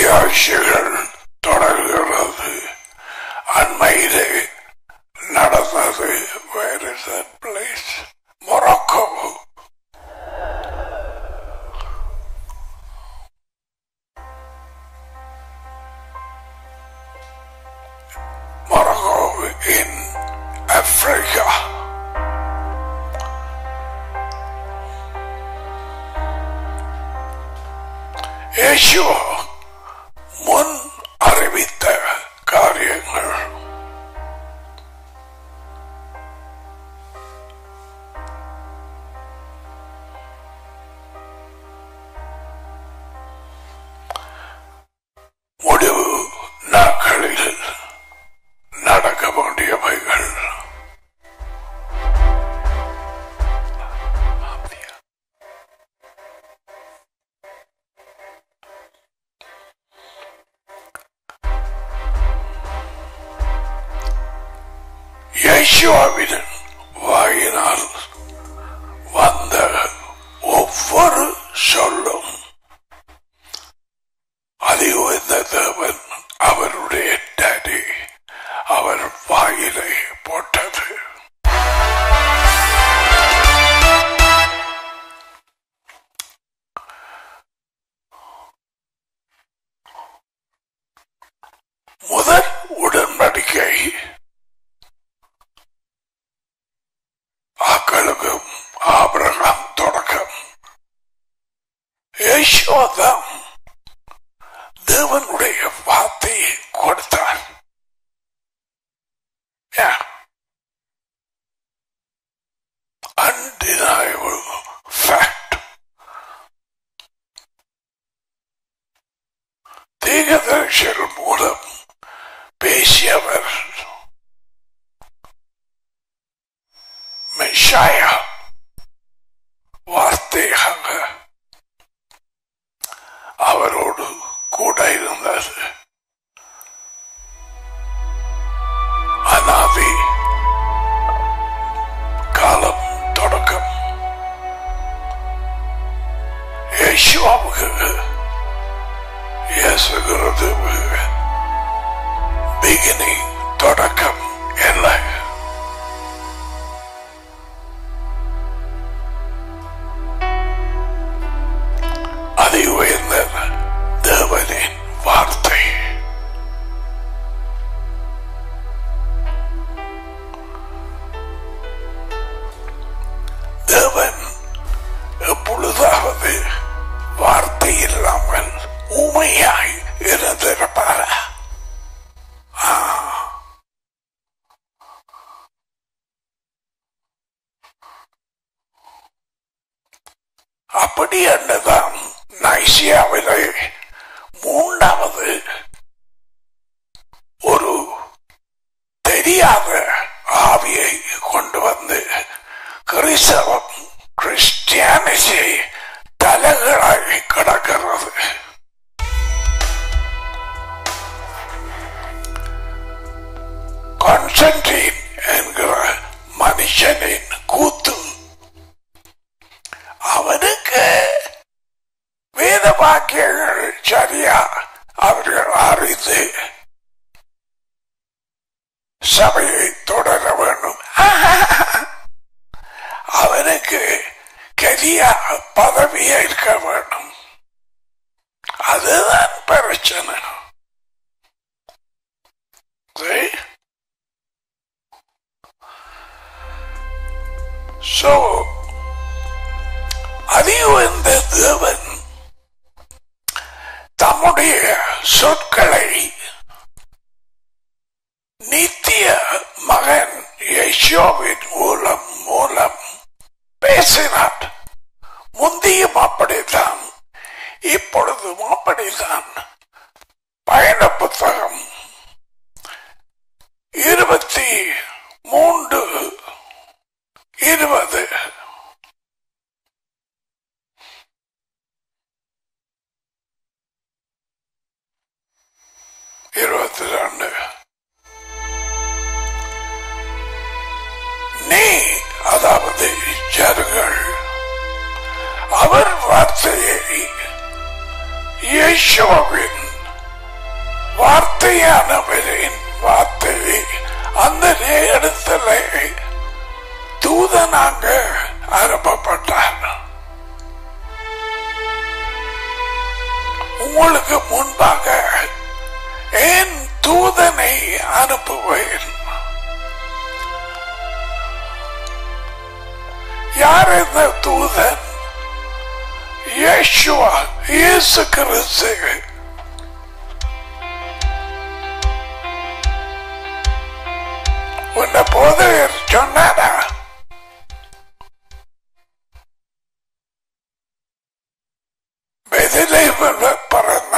நிகழ்ச்சிகள் தொடர்கிறது அண்மையிலே நடந்தது where is that place Morocco Morocco in Africa. இயேசு முன் அறிவித்த காரியங்கள் முடிவு நாட்களில் நடக்க வேண்டியவைகள் யேசுவாவின் வாயினால் வந்த ஒவ்வொரு சொல்லும் அது உயர்ந்த தேவன் அவருடைய டேடி அவர் வாயிலை போட்டது முதல் உடன்படிக்கை ஆக்களுக்கும் ஆபிரகாம் தொடக்கம் யேசுவாதான் தேவனுடைய வார்த்தையை கொடுத்தார் Yeah. Undeniable fact. தீகதர்ஷர்கள் மூலம் பேசியவர் மெஷாயா வார்த்தையாக அவரோடு கூட இருந்தது அனாதி காலம் தொடக்கம் யேசுவாவுக்கு இயேசுகிறது பிகினிங் தொடக்கம் இல்லை அதி உயர்ந்த தேவனின் வார்த்தை தேவன் எப்பொழுதாவது வார்த்தை இல்லாமல் உமையாய் இருந்திருப்பாரா ஆ. அப்படி என்னதான் நைசியாவிலே மூன்றாவது ஒரு தெரியாத ஆவியை கொண்டு வந்து கிறிஸ்தவம் கிறிஸ்டியானிட்டி தலைகளாகி கிடக்கிறது கான்ஸ்டன்டீன் என்கிற மனுஷனின் கூத்து அவனுக்கு வேத வாக்கியங்கள் சரியா அவர்கள் அறிந்து சபையை தொடர வேண்டும் அவனுக்கு கரியா பதவி ஏற்க வேண்டும் அதுதான் பிரச்சனை See? So, அறிவுந்த தேவன் தம்முடைய சொற்களை நித்திய மகன் யசோவின் மூலம் மூலம் பேசினார் முந்தியும் அப்படித்தான் இப்பொழுதும் அப்படித்தான் பயண புத்தகம் இருபத்தி மூன்று இருபது இருபத்தி ரெண்டு நீ அதாவது ஜனங்கள் அவர் வார்த்தையை இயேசுவின் வார்த்தையானவரின் வார்த்தை அந்த நேரத்தில் தூதனாக அனுப்பப்பட்டார் உங்களுக்கு முன்பாக ஏன் தூதனை அனுப்புவேன் யார் இந்த தூதன் இயேசுவா இயேசு கிறிஸ்து உன்னை போதகர் சொன்னாரா பெதிலேவில் பிறந்த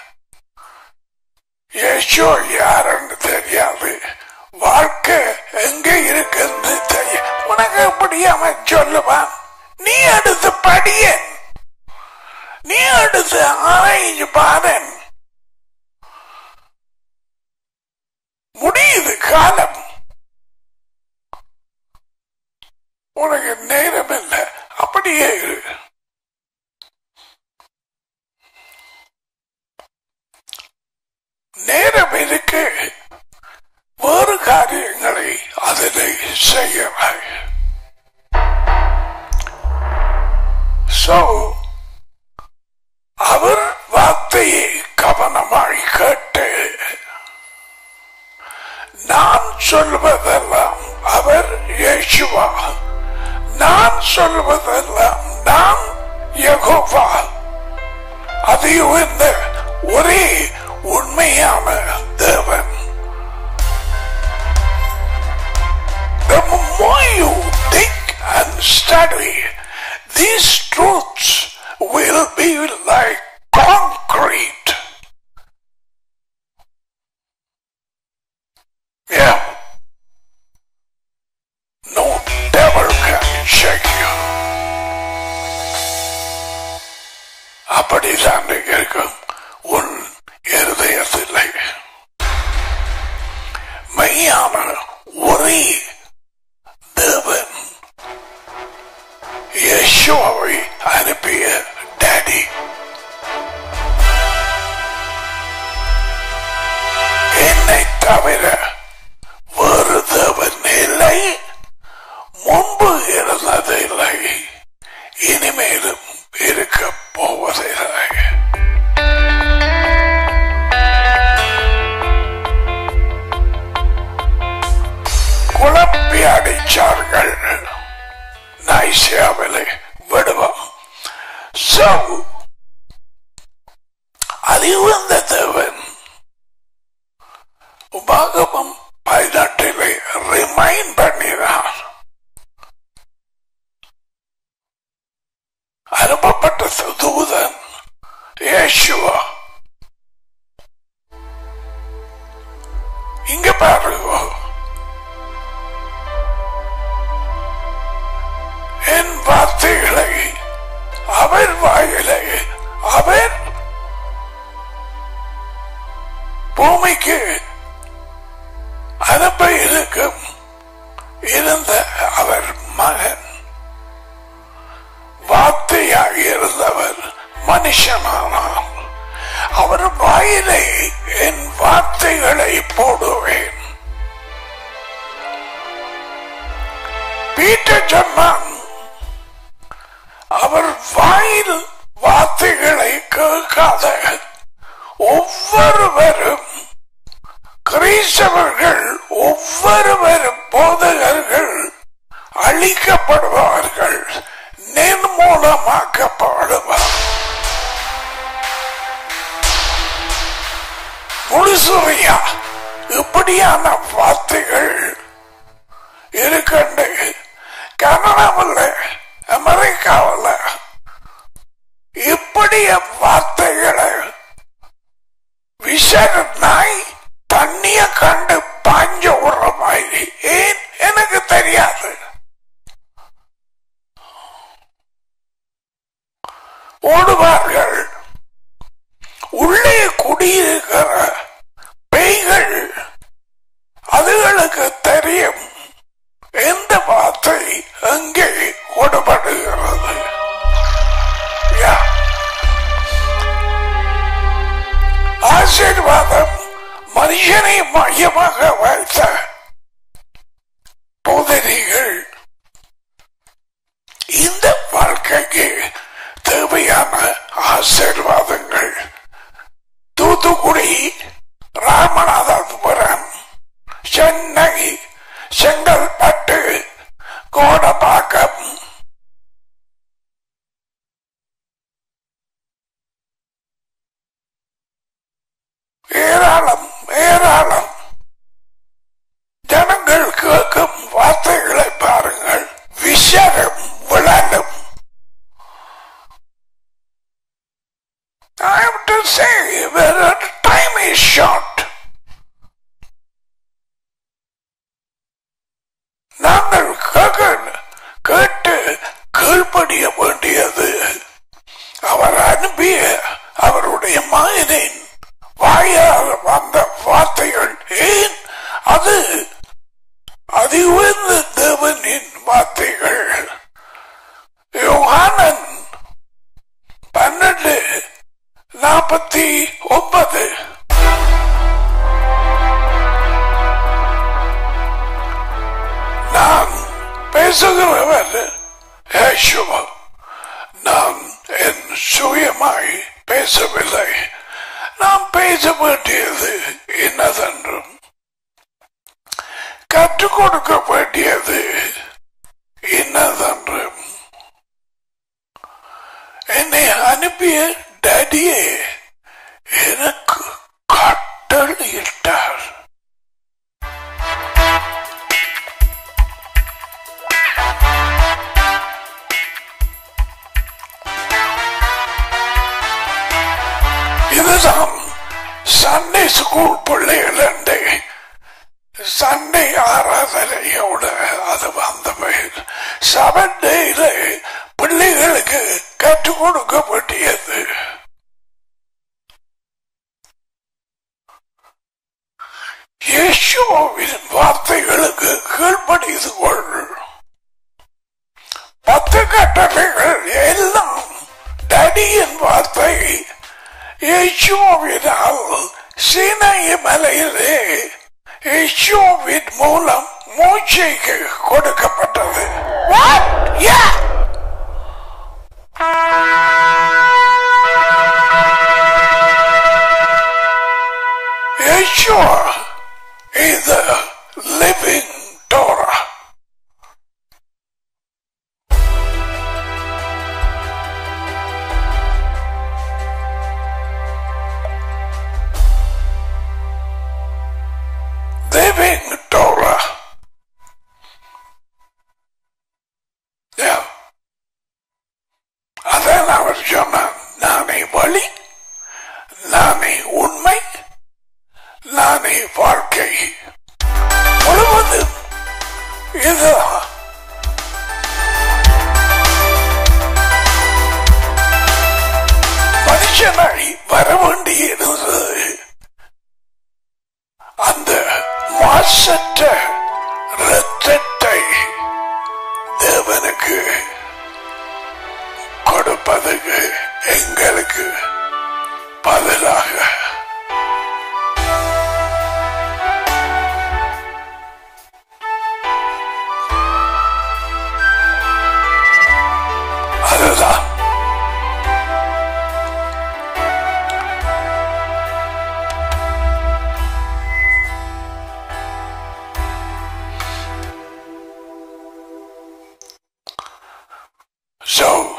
இயேசு யாருன்னு தெரியாது வாழ்க்கை எங்க இருக்குன்னு தெரியும் உனக்கு எப்படி அவன் சொல்லுவான் நீ அடுத்து படியன் நீ அடுத்து ஆராய்ச்சி பாரன் முடியுது காலம் உனக்கு நேரம் இல்லை அப்படியே இரு. நேரம் இருக்கு வேறு காரியங்களை அதில் செய்யவாய் சோ அவர் வார்த்தையை கவனமாய் கேட்டு நான் சொல்வதெல்லாம் அவர் இயேசுவா நான் சொல்வதெல்லாம் நான் யெகோவா அது இந்த ஒரே உண்மையான தேவன் The more you think and study, these truths will be like concrete. Yeah. No devil can shake you. அப்படிதான் இருக்கும் உன் இருதயத்தில்லை மெய்யான ஒரே தேவன் யேசுவை அனுப்பிய டாடி என்னை தவிர வேறு தேவன் இல்லை முன்பு இருந்ததில்லை இனிமேலும் இருக்க போவதில்லை குழப்பி அடிச்சார்கள் நைசியாவிலே விடுவோம் So, அறிவுந்த தேவன் உபாகமம் பதினெட்டிலே ரிமைண்ட் பண்ணினார் அனுப்பப்பட்ட தூதன் இயேசுவா இங்க பாருங்க என் வார்த்தைகளை அவர் வாயிலை அவர் பூமிக்கு அனுப்ப இருக்கும் இருந்த அவர் மகன் வார்த்தையாக இருந்தவர் மனுஷனானார் அவர் வாயிலை என் வார்த்தைகளை போடுவேன் பீட்டர் சொன்னான் அவர் வாயில் வார்த்தைகளை கேட்காத ஒவ்வொருவரும் கிறிஸ்தவர்கள் ஒவ்வொருவரும் போதகர்கள் அழிக்கப்படுவார்கள் நிர்மூலமாக்கப்படுவார் முழுசுமையா இப்படியான வார்த்தைகள் இருக்கண்டு கனடாவில் அமெரிக்காவில் இப்படிய வார்த்தைகளை விஷர நாய் தண்ணிய கண்டு பாஞ்ச விடுற மாதிரி ஏன் எனக்கு தெரியாது ஓடுவார்கள் உள்ளே குடியிருக்கிற பேய்கள் அதுகளுக்கு தெரியும் எந்த வார்த்தை எங்கே ஓடப்படுகிறது Yeah. ஆசீர்வாதம் மனுஷனை மையமாக வைத்த போதனைகள் இந்த வாழ்க்கைக்கு தேவையான ஆசீர்வாதங்கள் தூத்துக்குடி ராமநாதபுரம் சென்னை செங்கல்பட்டு கோடப்பாக்கம் ஏராளம் ஏராளம் ஜனங்கள் கேட்கும் வார்த்தைகளை பாருங்கள் விஷயம் விளங்கும் I have to say that time is short. நாங்கள் கேட்க கேட்டு கீழ்ப்படிய வேண்டியது அவர் அனுப்பிய அவருடைய மகனின் வாயால் வந்த வார்த்தைகள் ஏன் அது அதி உயர்ந்த தேவனின் வார்த்தைகள் யோகானன் பன்னெண்டு நாற்பத்தி ஒன்பது நான் பேசுகிறவர் யேசுவா நான் என் சுயமாய் பேசவில்லை நாம் பேச வேண்டியது என்னதென்றும் கற்றுக் கொடுக்க வேண்டியது என்னதென்றும் என்னை அனுப்பிய டேடியே எனக்கு கட்டளையிட்டார் இதுதான் சண்டே ஸ்கூல் பிள்ளைகள் என்று சண்டே ஆராதனையோட அது வந்த பெயர் செவன் டேல பிள்ளைகளுக்கு கற்றுக் கொடுக்க வேண்டியது இயேசுவின் வார்த்தைகளுக்கு கீழ்ப்படிந்து கொள் பத்து கட்டளைகள் எல்லாம் டடியின் வார்த்தை இயேசுவினால் சீனாய மலையிலே இயேசுவின் மூலம் மூச்சைக்கு கொடுக்கப்பட்டது What? Yeah. Yeshua is the living Torah. Living Torah. Yeah. அதான் அவர் சொன்னார் நானே வழி நானே உண்மை நானே வாழ்க்கை முழுவதும் இதுதான் மனுஷனாய் வர வேண்டியிருந்தது அந்த மாசற்ற இரத்தத்தை தேவனுக்கு கொடுப்பதற்கு எங்களுக்கு பதிலாக அதுதான் So,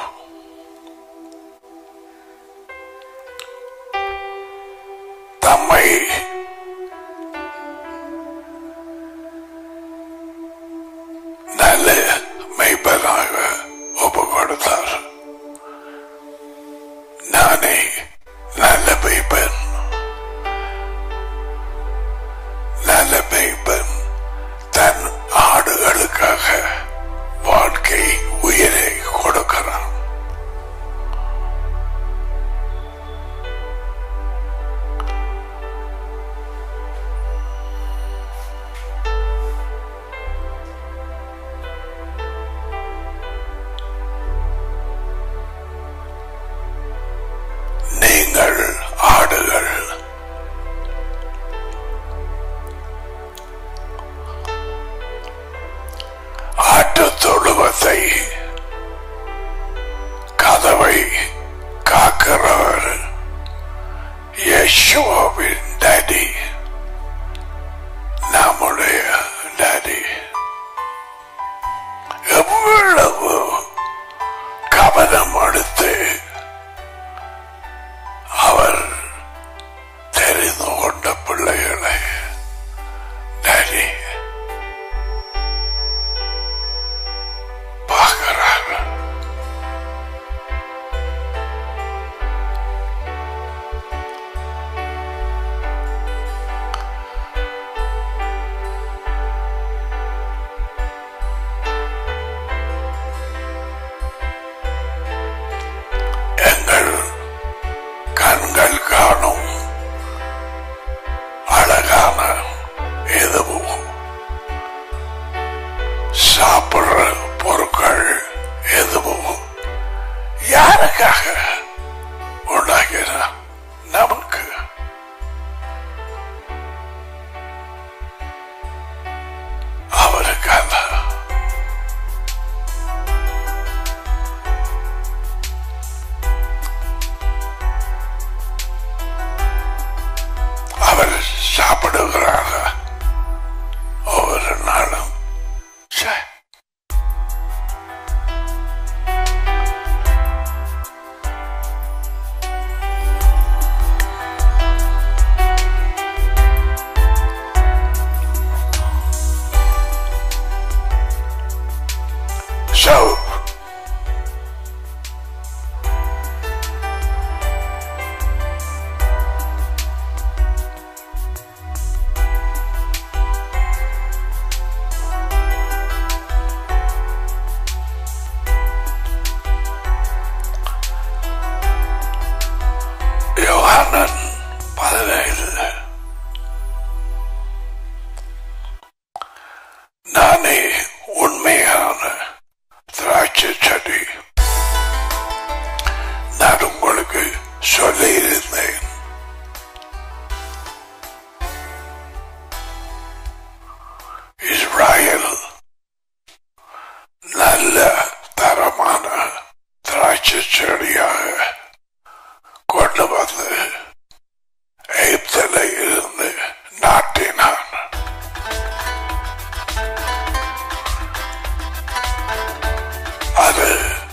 தம்மை நல்ல மெய்ப்பனாக ஒப்பு கொடுத்தார் நானே நல்ல மெய்ப்பன் நல்ல மெய்ப்பன் தன் ஆடுகளுக்காக வாழ்க்கை உயிரை கொடுக்கிறான் கதவை காக்கிறவர் யேசுவின் டாடி நம்முடைய டாடி எவ்வளவு கவனம் எடுத்து அவர் தெரிந்து கொண்ட பிள்ளைகளை டாடி பார்க்கிறார் எங்கள் கண்கள் காணும் அழகான எதுவும் சாப்பிடுற பொருட்கள் எதுவும் யாருக்காக உண்டாகிறான் நமக்கு அவருக்காக அவர் சாப்பிடுகிறார் ஒவ்வொரு நாளும் ச்சே. So, யோகானன் பதினேழு நானே உண்மையான திராட்சை செடி நான் உங்களுக்கு சொல்லியிருந்தேன் இஸ்ராயல் நல்ல தரமான திராட்சை செடியாக கொண்டு வந்து எகிப்தில் இருந்து நாட்டினான் அது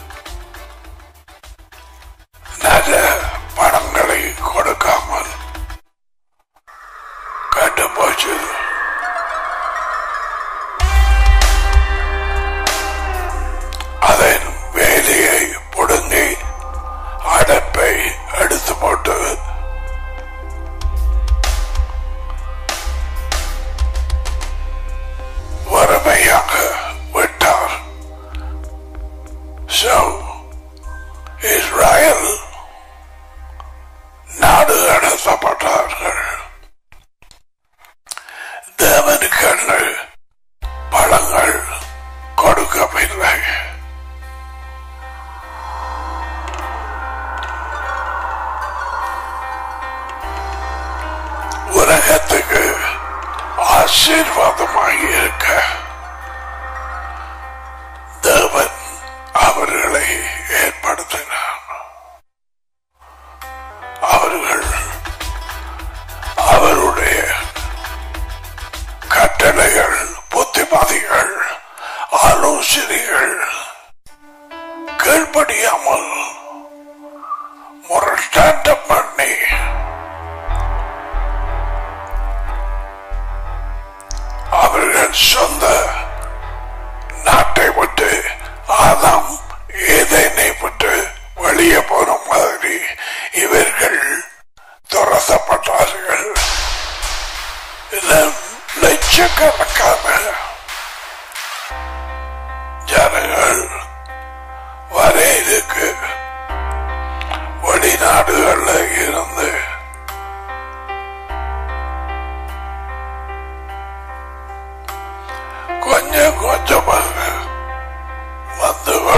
நல்ல பணங்களை கொடுக்காமல் கட்டு போச்சு அதன் வேலையை புடுங்கி அடைப்பை எடுத்து போட்டு வறுமையாக விட்டார் So, இஸ்ராயல் நாடு கடத்தப்பட்டார்கள் தேவனுக்கு பழங்கள் கொடுக்கவில்லை உலகத்துக்கு ஆசீர்வாதமாக இருக்க தேவன் அவர்களை ஏற்படுத்தினார் அவர்கள் அவருடைய கட்டளைகள் புத்திமதிகள் ஆலோசனைகள் கீழ்ப்படியாமல் முரட்டாட்டம் பண்ணி அவர்கள் சொந்த நாட்டை விட்டு ஆதாம் ஏதேனை விட்டு வெளியே போன மாதிரி இவர்கள் துரத்தப்பட்டார்கள் இதில் லட்சக்கணக்கான ஜனங்கள் வரையிலுக்கு வெளிநாடுகள்ல இருந்து கொஞ்சம் கொஞ்சமாக வந்து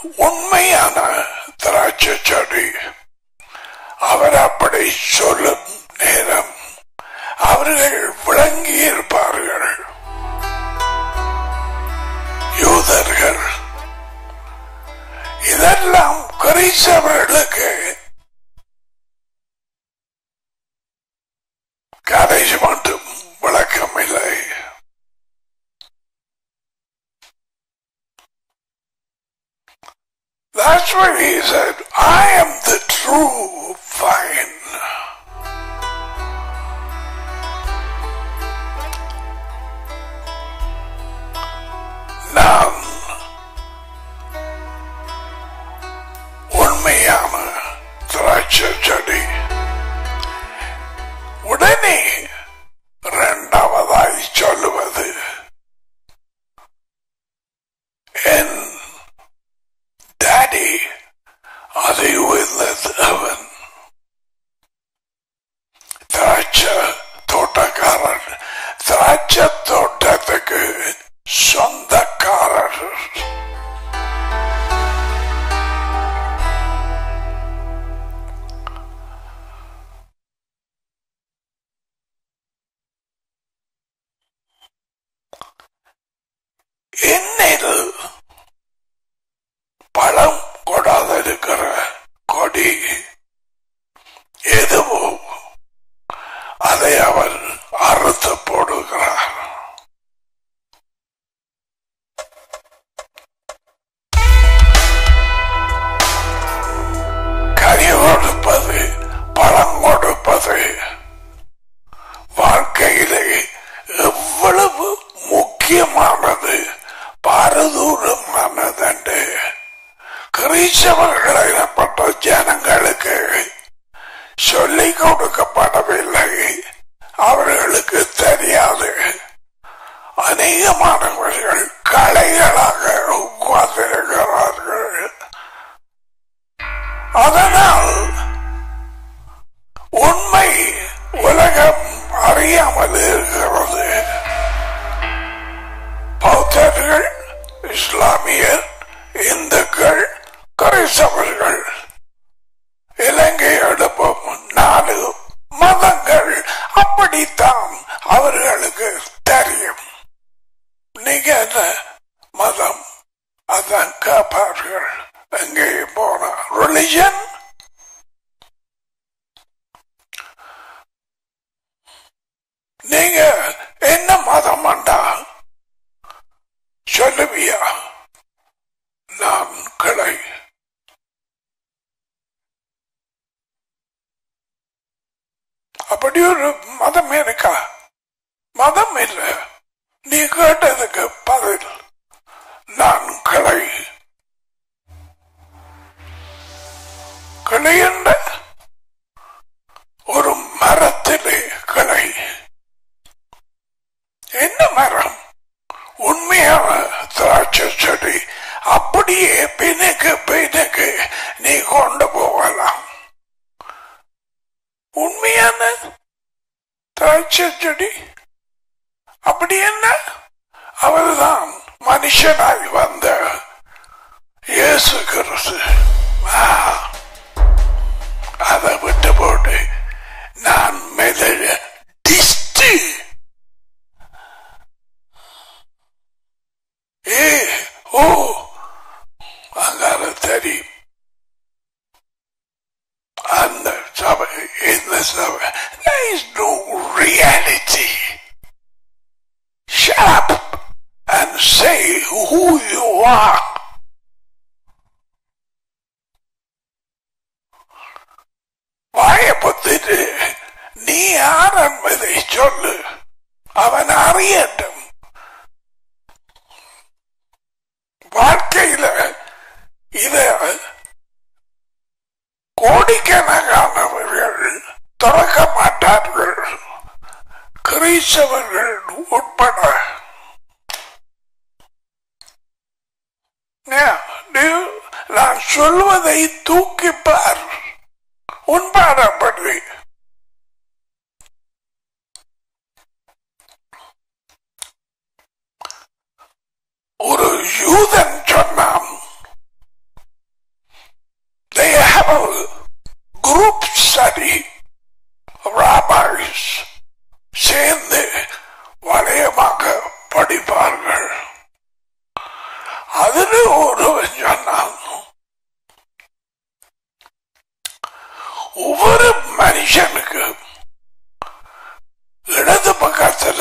உண்மையான திராட்சை செடி அவர் அப்படி சொல்லும் நேரம் அவர்கள் விளங்கி இருப்பார்கள் யூதர்கள் இதெல்லாம் கிறிஸ்தவர்களுக்கு கடைசி மட்டும் விளக்கமில்லை That's what he said. I am the true vine. நான் உண்மையான திராட்சை செடி உடனே இரண்டாவதாய் சொல்லுவது என் டாடி அதை உயர்ந்தது அவன் திராட்சை தோட்டக்காரன் திராட்சை தோட்டத்துக்கு சொந்தக்காரர் என்னில் பழம் கொடாதிருக்கிற கொடி எதுவோ அதை அவர் அறுத்து போடுகிறார் கனி கொடுப்பது பழம் கொடுப்பது வாழ்க்கையிலே எவ்வளவு முக்கியமானது பாரதூரமானது கிறிஸ்தவர்கள் எனப்பட்ட ஜனங்களுக்கு சொல்லிக் கொடுக்கப்படவில்லை அவர்களுக்கு தெரியாது அநேகமானவர்கள் கலைகளாக உட்கார்ந்திருக்கிறார்கள் அதனால் உண்மை உலகம் அறியாமல் இருக்கிறது பௌத்தர்கள் இஸ்லாமியர் இந்துக்கள் கிறிஸ்தவர்கள் இலங்கை எடுப்பும் நாலு மதங்கள் அப்படித்தான் அவர்களுக்கு தெரியும் நீங்க என்ன மதம் அதான் கேட்பார்கள் எங்கே போன ரிலிஜன் நீங்க என்ன மதம் அண்டா சொல்லுவியா நான் கிளை அப்படி ஒரு மதம் இருக்கா மதம் இல்ல நீ கேட்டதுக்கு பதில் நான் கிளை கிளை என்ற ஒரு மரத்திலே கிளை என்ன மரம் உண்மையான திராட்சை செடி அப்படியே பின்னுக்கு பின்னுக்கு நீ கொண்டு போகலாம் உண்மையான திராட்சை செடி அப்படி என்ன அவர்தான் மனுஷனாய் வந்த இயேசு கிறிஸ்து ஆ, அதை விட்டு போட்டு நான் மெதழ டிஸ்ட் ஏ ஓ அங்கால தெரியும் அந்த சபை இந்த சபை there is no reality shut up and say who you are வாய பத்திட்டு நீ யார் என்பதை சொல்லு அவன் அறியட்டும் வாழ்க்கையில இத கோடிக்கணக்கானவர்கள் திறக்க மாட்டார்கள் கிறிஸ்தவர்கள் உட்பட Yeah, நீ- நான் சொல்வதை தூக்கிப்பார் உண்பாடப்படி ஒரு யூதன் சொன்னான் have a group study rabbis சேர்ந்து வளையமாக படிப்பார்கள் அதில் ஒருவன் சொன்னான் ஒவ்வொரு மனுஷனுக்கு இடது பக்கத்துல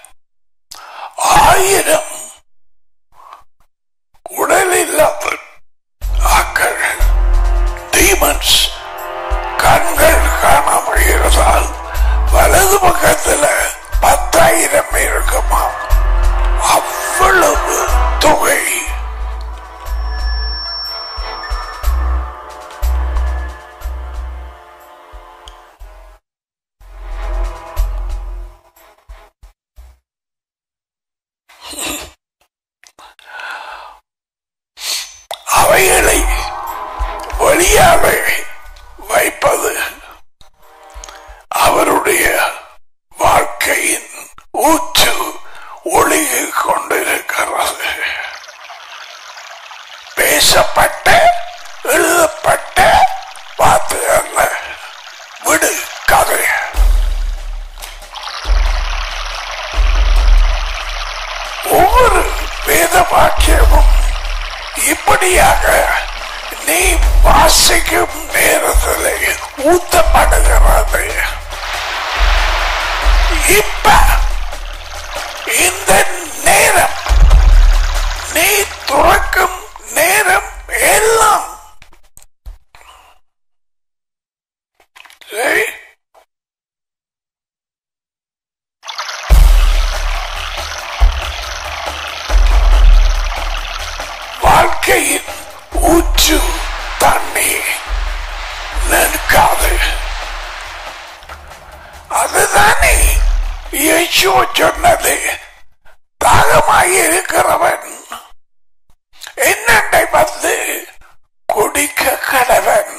ஆயிரம் உடல் இல்லாத ஆக்கள் டீமன்ஸ் கண்கள் காணாமல் இருந்தால் வலது பக்கத்துல பத்தாயிரம் இருக்குமா அவ்வளவு தொகை அவைகளை வழியாக வைப்பது அவருடைய வாழ்க்கையின் ஊற்று ஒளியில் கொண்டிருக்கிறது பேசப்பட்ட எழுதப்பட்ட வார்த்தை அல்ல விடு கதை ஒவ்வொரு வேத வாக்கியமும் இப்படியாக நீ வாசிக்கும் நேரத்தில் ஊத்தப்படுகிறது இப்ப இந்த நேரம் நீ துறக்கும் நேரம் எல்லாம் சரி வாழ்க்கையின் ஊற்று தண்ணி நிற்காது அதுதானே இயேசு சொன்னது தாகமாய் இருக்கிறவன் என்னண்டை வந்து குடிக்க கடவன்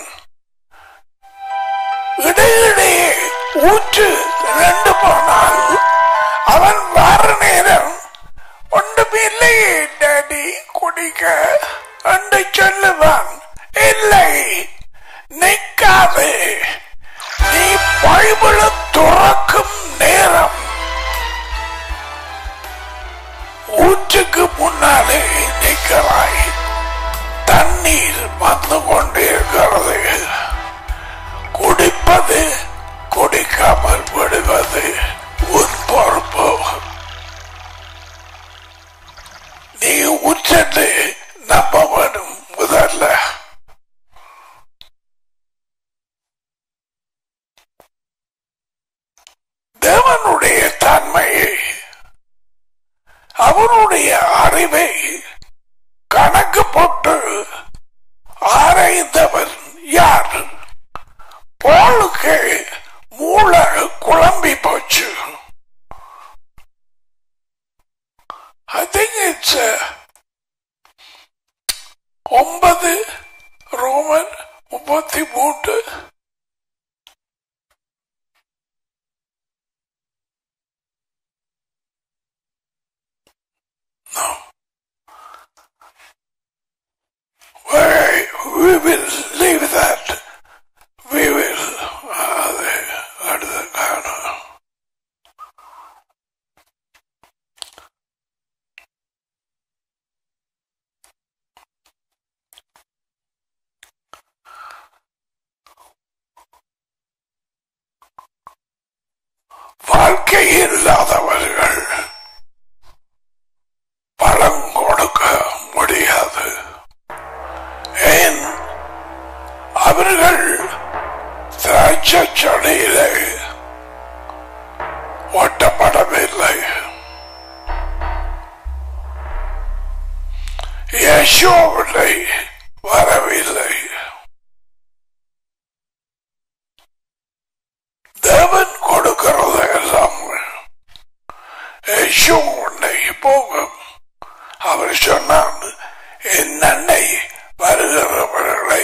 இடையிடையே ஊற்று ரெண்டு போனால் அவன் வார நேரம் ஒன்றும் இல்லையே டாடி குடிக்க என்று சொல்லுவான் இல்லை நிற்காது நீ பைபிள துறக்கும் நேரம் ஊற்றுக்கு முன்னாலே நிற்கிறாய் தண்ணீர் வந்து கொண்டிருக்கிறது குடிப்பது குடிக்காமல் விடுவது உன் பொறுப்பு நீ உச்சத்தை நம்ப வேணும் முதல்ல தேவனுடைய தன்மையை அவருடைய அறிவை கணக்கு போட்டு ஆராய்ந்தவன் யார் போலுக்கு மூளை குழம்பி போச்சு I think it's uh, ஒன்பது ரோமன் முப்பத்தி மூன்று No. Well, we will leave that. We will. அது அடுத்த காரணம் வாழ்க்கை இல்லாதவர்கள் பலம் கொடுக்க முடியாது ஏன் அவர்கள் திராட்சை செடியிலே ஒட்டப்படவில்லை யசோவில்லை வரவில்லை தேவன் கொடுக்கிறது எல்லாம் யசோ உன்னை போகும் அவர் சொன்னான் என் அன்னை வருகிறவர்களை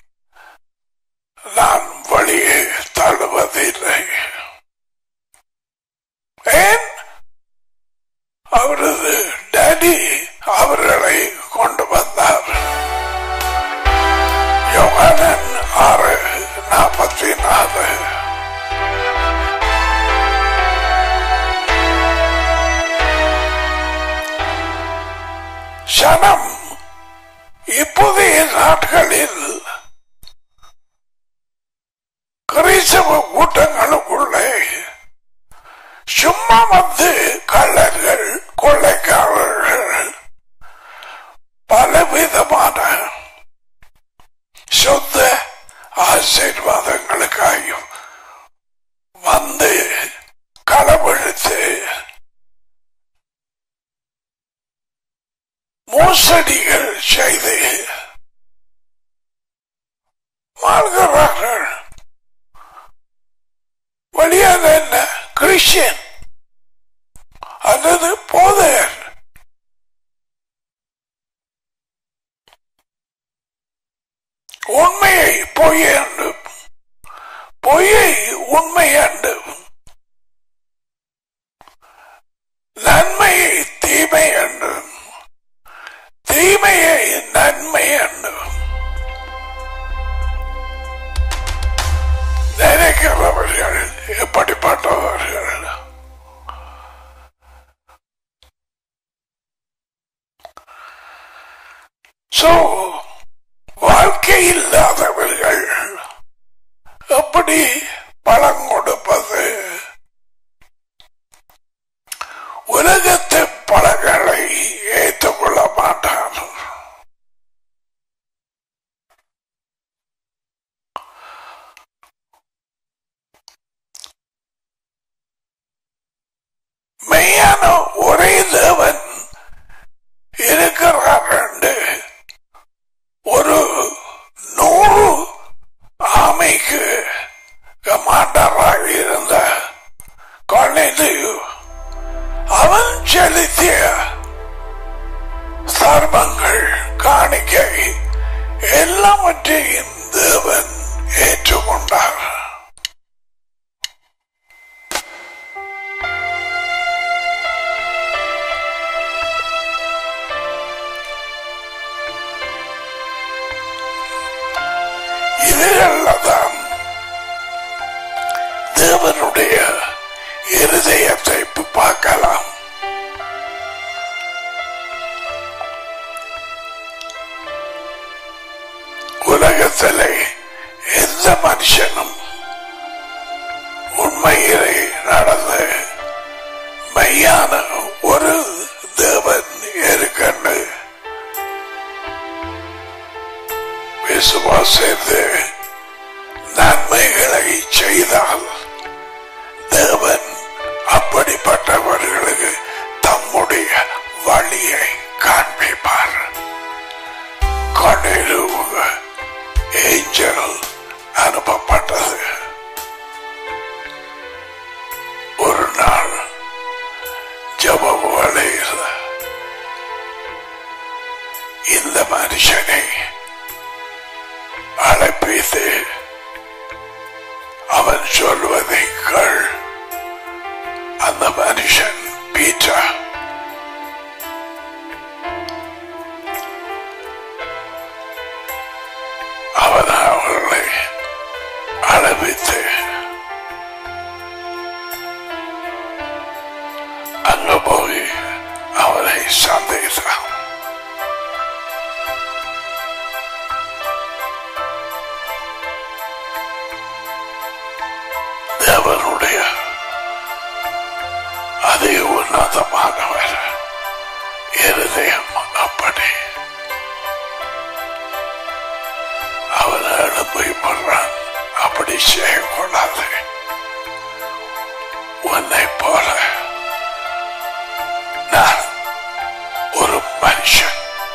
நான் வழியே தள்ளுவதில்லை ஏன் அவரது டேடி அவர்களை கொண்டு வந்தார் ஆறு நாற்பத்தி நாலு சனம் இப்போதைய நாட்களில் கிறிஸ்தவ கூட்டங்களுக்குள்ளே சும்மா வந்து கள்ளர்கள் கொள்ளைக்காரர்கள் பலவிதமான சொந்த ஆசீர்வாதங்களுக்காயும் வந்து களவெடுத்து மோசடிகள் செய்து வாழ்கிறார்கள் வழியாக என்ன கிறிஸ்டியன் அல்லது போதையர் உண்மையை பொய் என்று பொய்யை உண்மை என்று நன்மையை தீமை என்று தீமையை நன்மை என்று நினைக்கிறவர்கள் எப்படிப்பட்டவர்கள் சோ வாழ்க்கை இல்லாதவர்கள் எப்படி பலம் கொடுப்பது உலகத்து பழங்களை ஏற்றுக்கொள்ள மாட்டார் மெய்யான ஒரே தேவன் இருக்கிறார் என்று ஒரு நூறு ஆமைக்கு கமாண்டராக இருந்த கொள்ளையில் அவன் செலுத்திய சர்மங்கள் காணிக்கை எல்லாவற்றையும் தேவன் ஏற்றுக்கொண்டார் இதுகளதான் தேவனுடைய இருதயத்தை பார்க்கலாம் உலகத்திலே எந்த மனுஷனும் உண்மையிலே நடந்து மெய்யான ஒரு தேவன் இருக்கன்னு விசுவாசித்து நன்மைகளை செய்தால் தேவன் அப்படிப்பட்டவர்களுக்கு தம்முடைய வழியை காண்பிப்பார் கொண்டிருவ ஏஞ்சல் அனுப்பப்பட்டது ஒரு நாள் ஜப வழியில் இந்த மனுஷனை அழைப்பித்து அவன் சொல்வதை கள் அந்த மனுஷன் பீட்டா அவன் அவர்களை அழைப்பித்து அங்க போய் அவரை சந்தித்தான் தேவனுடைய அதே உன்னதமானவர் இருதயம் அப்படி அவன் எழுப்பை பண்றான் அப்படி செய்யக்கூடாது உன்னை போல நான் ஒரு மனுஷன்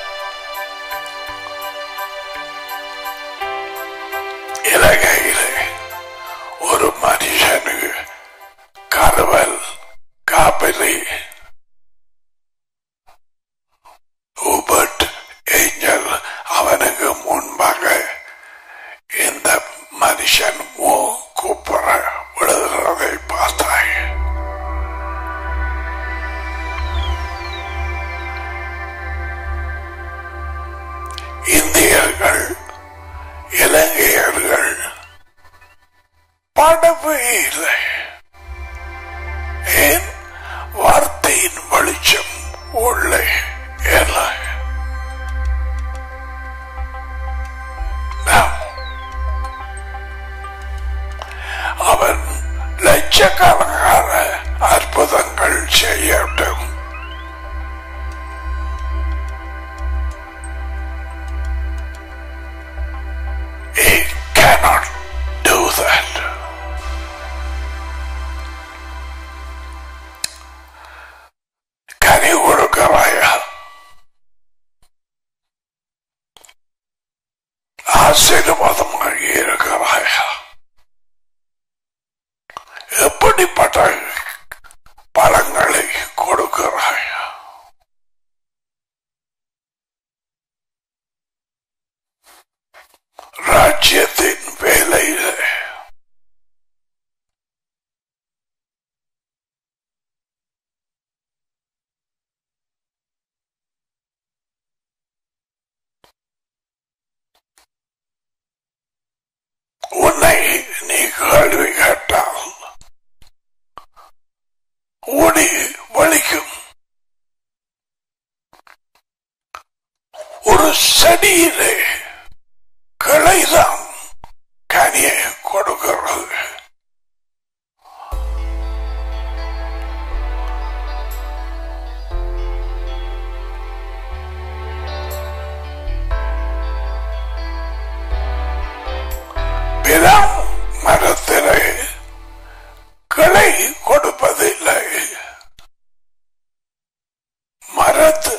இலகையிலே ஒரு மனுஷனுக்கு கருவல் காப்பிலி ஊபர்ட் ஏஞ்சல் அவனுக்கு முன்பாக இந்த மனுஷன் மோ கூப்பிட விடுகிறதை பார்த்தாய் இந்தியர்கள் இலங்கையர்கள் படவே இல்லை ஏன் வார்த்தையின் வெளிச்சம் உள்ளே இல்லை நாம் அவன் லட்சக்கணக்கான அற்புதங்கள் செய்யட்டும் He cannot do that. கனி கொடுக்கிறாயா ஆசீர்வாதமாக இருக்கிறாயா எப்படிப்பட்ட பழங்களை கொடுக்கிறாயா ராஜ்யத்தின் வேலையிலே உன்னை நீ கேள்வி கேட்டால் ஓடி வலிக்கும் ஒரு செடியிலே கிளைதான் கனியை கொடுக்கிறது பிறம் மரத்திலே கிளை கொடுப்பதில்லை மரத்து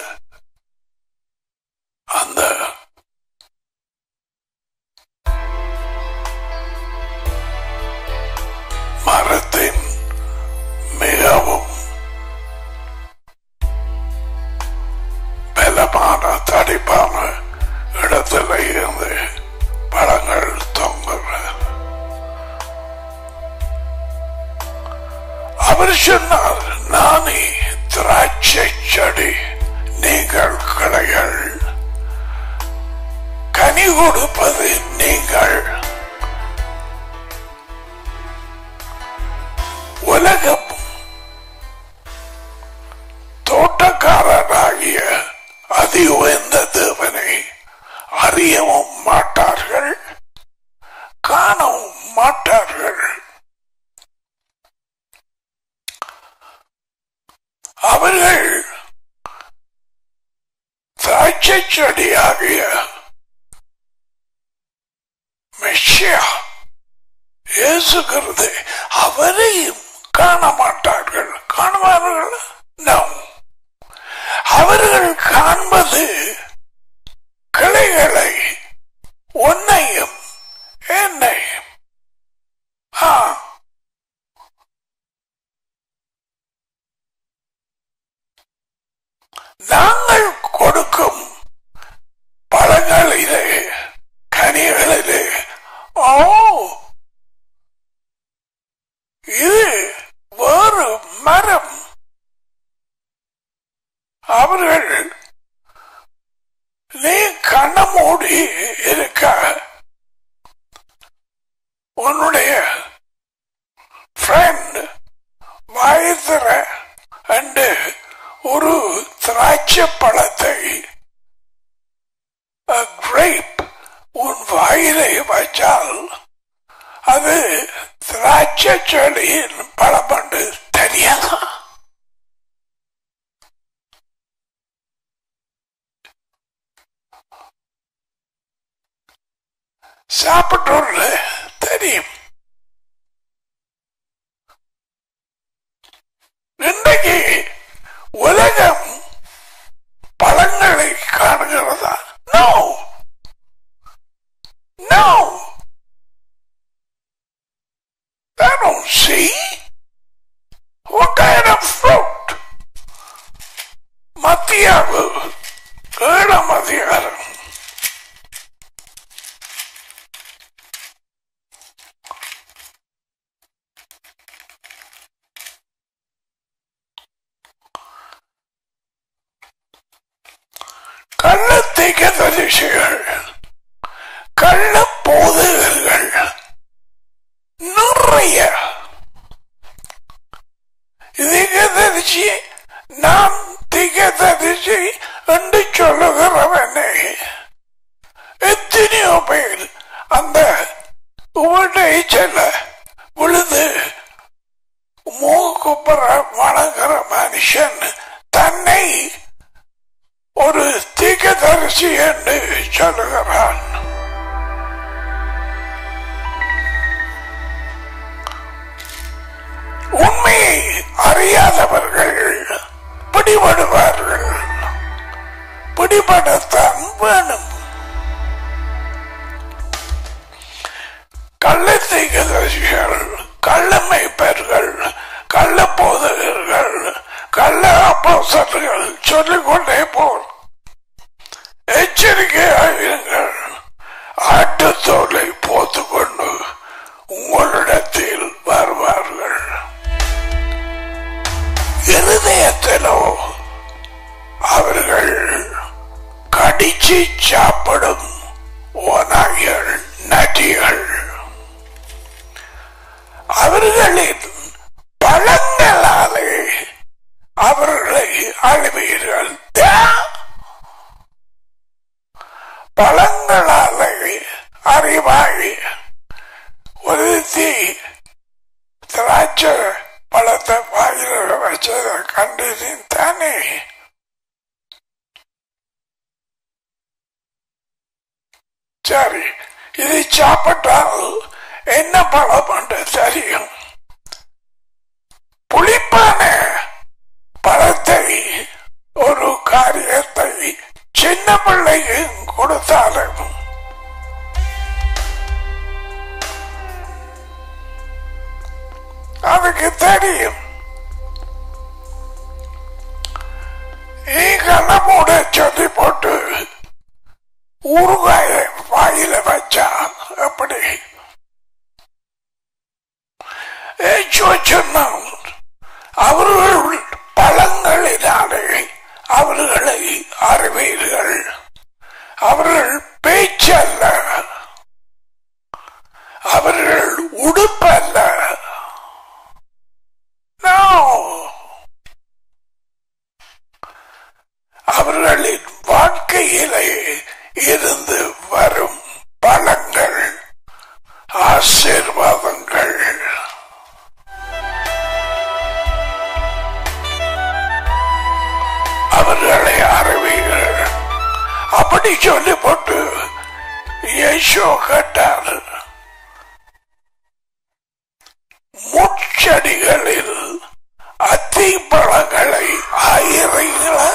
அந்த மரத்தின் மிகவும் பலமான தடிப்பான இடத்துல இருந்து பழங்கள் தொங்குற அவர் சொன்னார் நானே திராட்சை செடி நீங்கள் கிளைகள் கனி கொடுப்பது நீங்கள் உலகம் தோட்டக்காரராகிய அதி உயர்ந்த தேவனை அறியவும் மாட்டார்கள் காணவும் மாட்டார்கள் அவர்கள் திராட்சை செடியாகிய மெஷியா இயேசுகிறது அவரையும் காண மாட்டார்கள் காணுவார்கள் No. அவர்கள் காண்பது கிளைகளை உன்னையும் என்னையும் ஆ நாங்கள் கொடுக்கும் பழங்களிலே கனிகளிலே ஓ இது வேறு மரம் அவர்கள் நீ கண்ண மூடி இருக்க உன்னுடைய ஃப்ரெண்ட் வாய்த்தர அண்டு ஒரு திராட்சை பழத்தை கிரேப் உன் வாயிலை வச்சால் அது திராட்சை செடியின் பழம் என்று தெரியாதா சாப்பிட்டோம்ல தெரியும் இன்றைக்கு உலகம் பழங்களை காணுகிறதா no no They don't see what kind of fruit. மத்தியாவு ஏழாம் அதிகாரம் எத்தனையோ பேர் அந்த உபநீச்சல விழுது மூக்குப்புற வணங்குற மனுஷன் தன்னை ஒரு தீக்கதரிசி என்று சொல்லுகிறான் உண்மையை அறியாதவர்கள் பிடிபடுவார்கள் பிடிபடத்தான் வேணும் கள்ளத்தீகதரிசிகள் கள்ளமைப்பர்கள் கள்ள போதகர்கள் கள்ள அப்போசர்கள் சொல்லிக்கொண்டே போல் எச்சரிக்கையாயிருங்கள் ஆட்டுத்தோலை போத்துக்கொண்டு உங்களிடத்தில் வருவார்கள் இருதயத்திலோ அவர்கள் கடிச்சு சாப்பிடும் ஓநாய்கள் நதிகள் அவர்களின் பழங்களாலே அவர்களை அழுவீர்கள் பழங்களாலே அறிவாய் ஒருத்தி திராட்சை பழத்தை வாயில வச்சதை கண்டதின் தானே சரி இது சாப்பிட்டால் என்ன பழம் என்று தெரியும் புளிப்பான பழத்தை ஒரு காரியத்தை சின்ன பிள்ளைக்கு கொடுத்தாலும் அதுக்கு தெரியும் நீ கண்ணமூட சொல்லி போட்டு ஊறுகாய வாயில வச்சா எப்படி சொன்னால் அவர்கள் பழங்களினாலே அவர்களை அறிவீர்கள் அவர்கள் பேச்சல்ல அவர்கள் உடுப்பல்ல No. அவர்களின் வாழ்க்கையிலே இருந்து வரும் பலங்கள் ஆசீர்வாதங்கள் அவர்களை அறிவீர்கள் அப்படி சொல்லி போட்டு யேசோ கேட்டார் முச்செடிகளில் அத்தி பழங்களை ஆயிரங்களா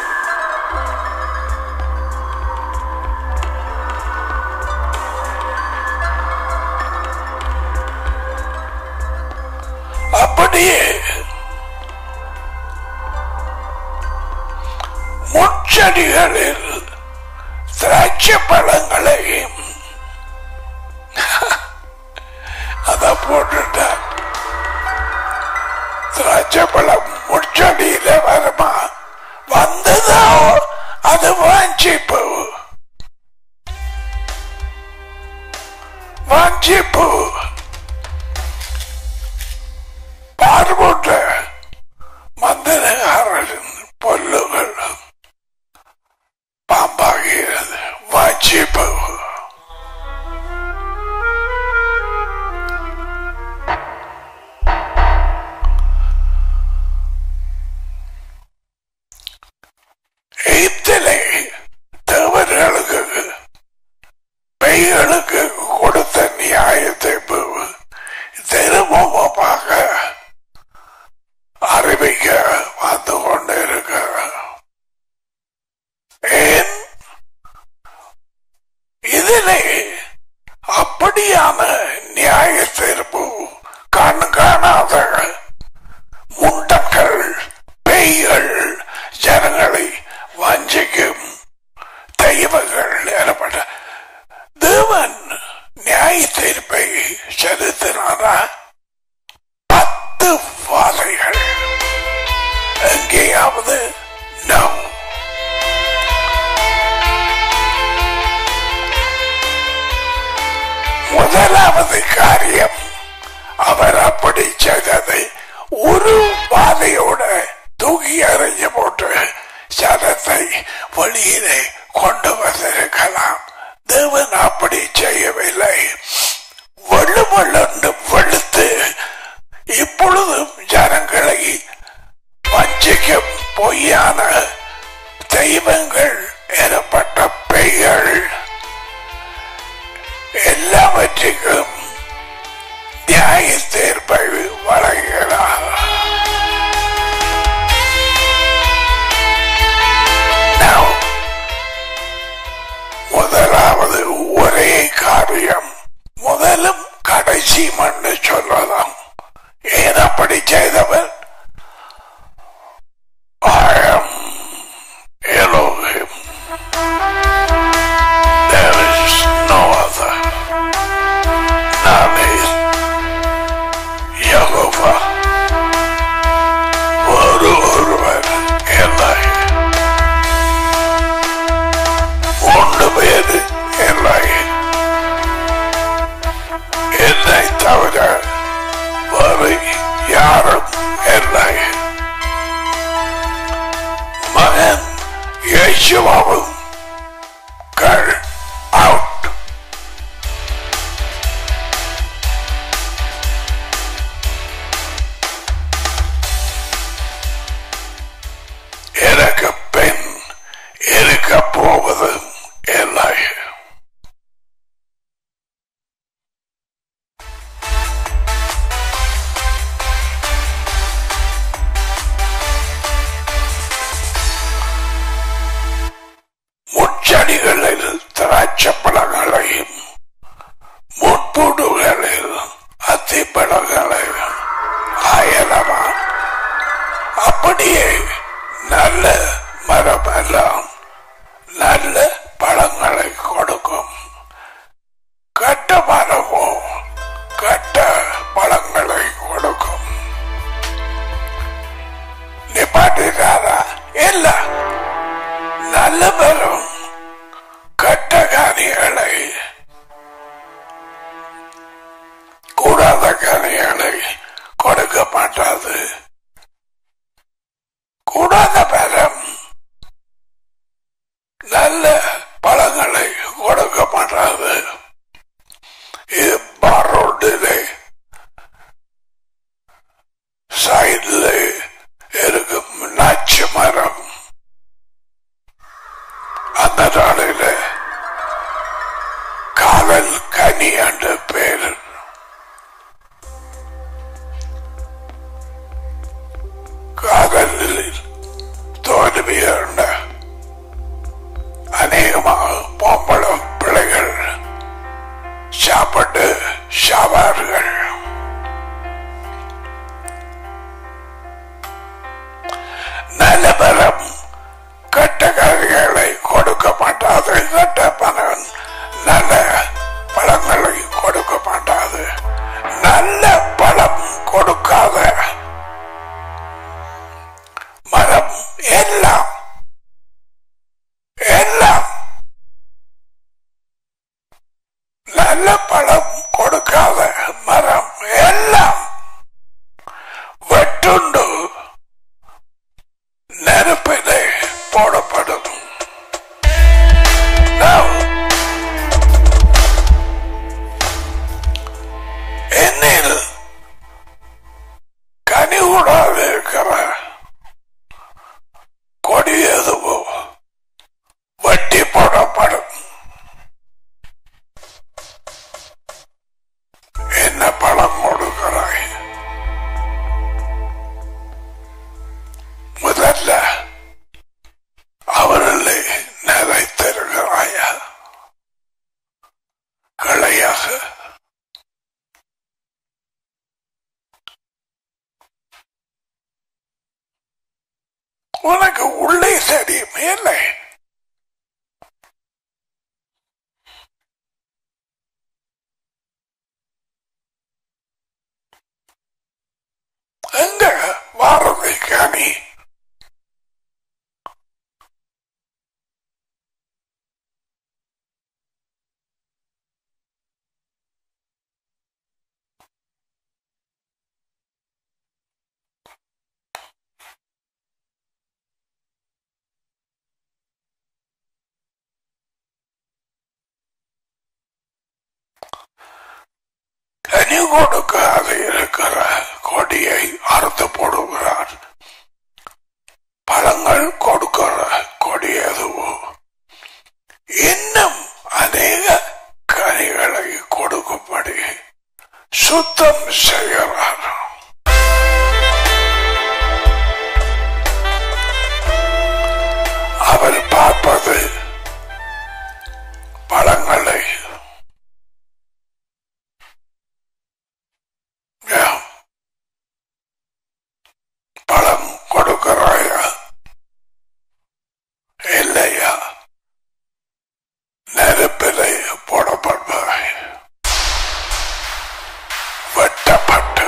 அப்படியே முச்செடிகளில் திராட்சை பழங்களையும் அத போட்டுட்டார் திராட்சை பழம் முச்செடியில வருமா வந்ததோ அது வாஞ்சிப்பு வாஞ்சிப்பு பார்வோட்ட மந்திரகாரரின் பொல்லுகள் பாம்பாகிறது வாஞ்சிப்பு எய்த்திலே தேவர்களுக்கு பெய்களுக்கு கொடுத்த நியாயத்தை திருமுகமாக அறிவிக்க வந்து கொண்டிருக்க ஏன் இதிலே அப்படியான நியாய தீர்ப்பு கண் காணாத முண்டங்கள் பேய்கள் ஜனங்களை வஞ்சிக்கும் தெய்வங்கள் எனப்பட்ட தேவன் நியாய தீர்ப்பை செலுத்தினாரா பத்து வாதைகள் எங்கேயாவது நோ முதலாவது காரியம் அவர் அப்படி செய்ததை ஒரு பாதையோட தூக்கி எறிஞ்சு போட்டு சனத்தை வெளியிலே கொண்டு வந்திருக்கலாம் தேவன் அப்படி எல்லாவற்றுக்கும் நியாய தீர்ப்பை வழங்குகிறார் Now, முதலாவது ஒரே காரியம் முதலும் கடைசி மண்ணு சொல்லலாம் ஏன் அப்படி செய்தவர் I am Elohim. There is no other. நானே யெகோவா. ஒரு ஒருவர் இல்லை ஒன்று பேரு இல்லை என்னை தவிர வேறு யாரும் இல்லை மகன் இயேசுவாவும் கள் அவுட் எனக்கு பெண் இருக்க போவதும் இல்லை முச்சடிகளில் திராட்சை பழங்களையும் முட்பூடுகளில் அத்திப்பழங்களையும் ஆயலமா அப்படியே நல்ல மரம் எல்லாம் நல்ல பழங்களை கொடுக்கும் கட்ட மரமோ கட்ட பழங்களை கொடுக்கும் நிப்பாட்டுறாரா இல்ல நல்ல மரம் கட்ட காணிகளை கூடாத காணிகளை கொடுக்க மாட்டாது கூடாத மரம் நல்ல பழங்களை கொடுக்க மாட்டாது இது பாரோட்டிலே சைடில் இருக்கும் நச்சு மரம் அந்த நாளில காதல் கனி என்ற பேர் காதலில் தோல்வியுண்ட அநேகமாக பொம்பள பிள்ளைகள் சாப்பிட்டு சாவார்கள் நல்ல மரம் கட்டக்காரிகளை கொடுக்க மாட்டாது கட்ட பணம் நல்ல பழங்களை கொடுக்க மாட்டாது நல்ல பழம் கொடுக்காத மரம் எல்லாம் எல்லாம் நல்ல பழம் கொடுக்காத மரம் எல்லாம் வெட்டுண்டு நெருப்பிலே போடப்படும் Now, என்னில் கனிவுடாக இருக்கிற கொடி எதுவோ வட்டி போடப்படும் என்ன பழம் கொடுக்கிறாய் முதல்ல அவர்களை நிறைத்திருக்கிறாயா கிளையாக உனக்கு உள்ளே தெரியும் இல்லை எங்க வாரதை காணி கனி கொடுக்காத இருக்கிற கொடியை அறுத்து போடுகிறார் பழங்கள் கொடுக்கிற கொடி எதுவோ இன்னும் அநேக கனிகளை கொடுக்கப்படும் சுத்தம் செய்கிறார் அவர் பார்ப்பது பழங்களை ஏன்? பழம் கொடுக்கிறாயா இல்லையா நெருப்பிலை போடப்படுவாய் வெட்டப்பட்டு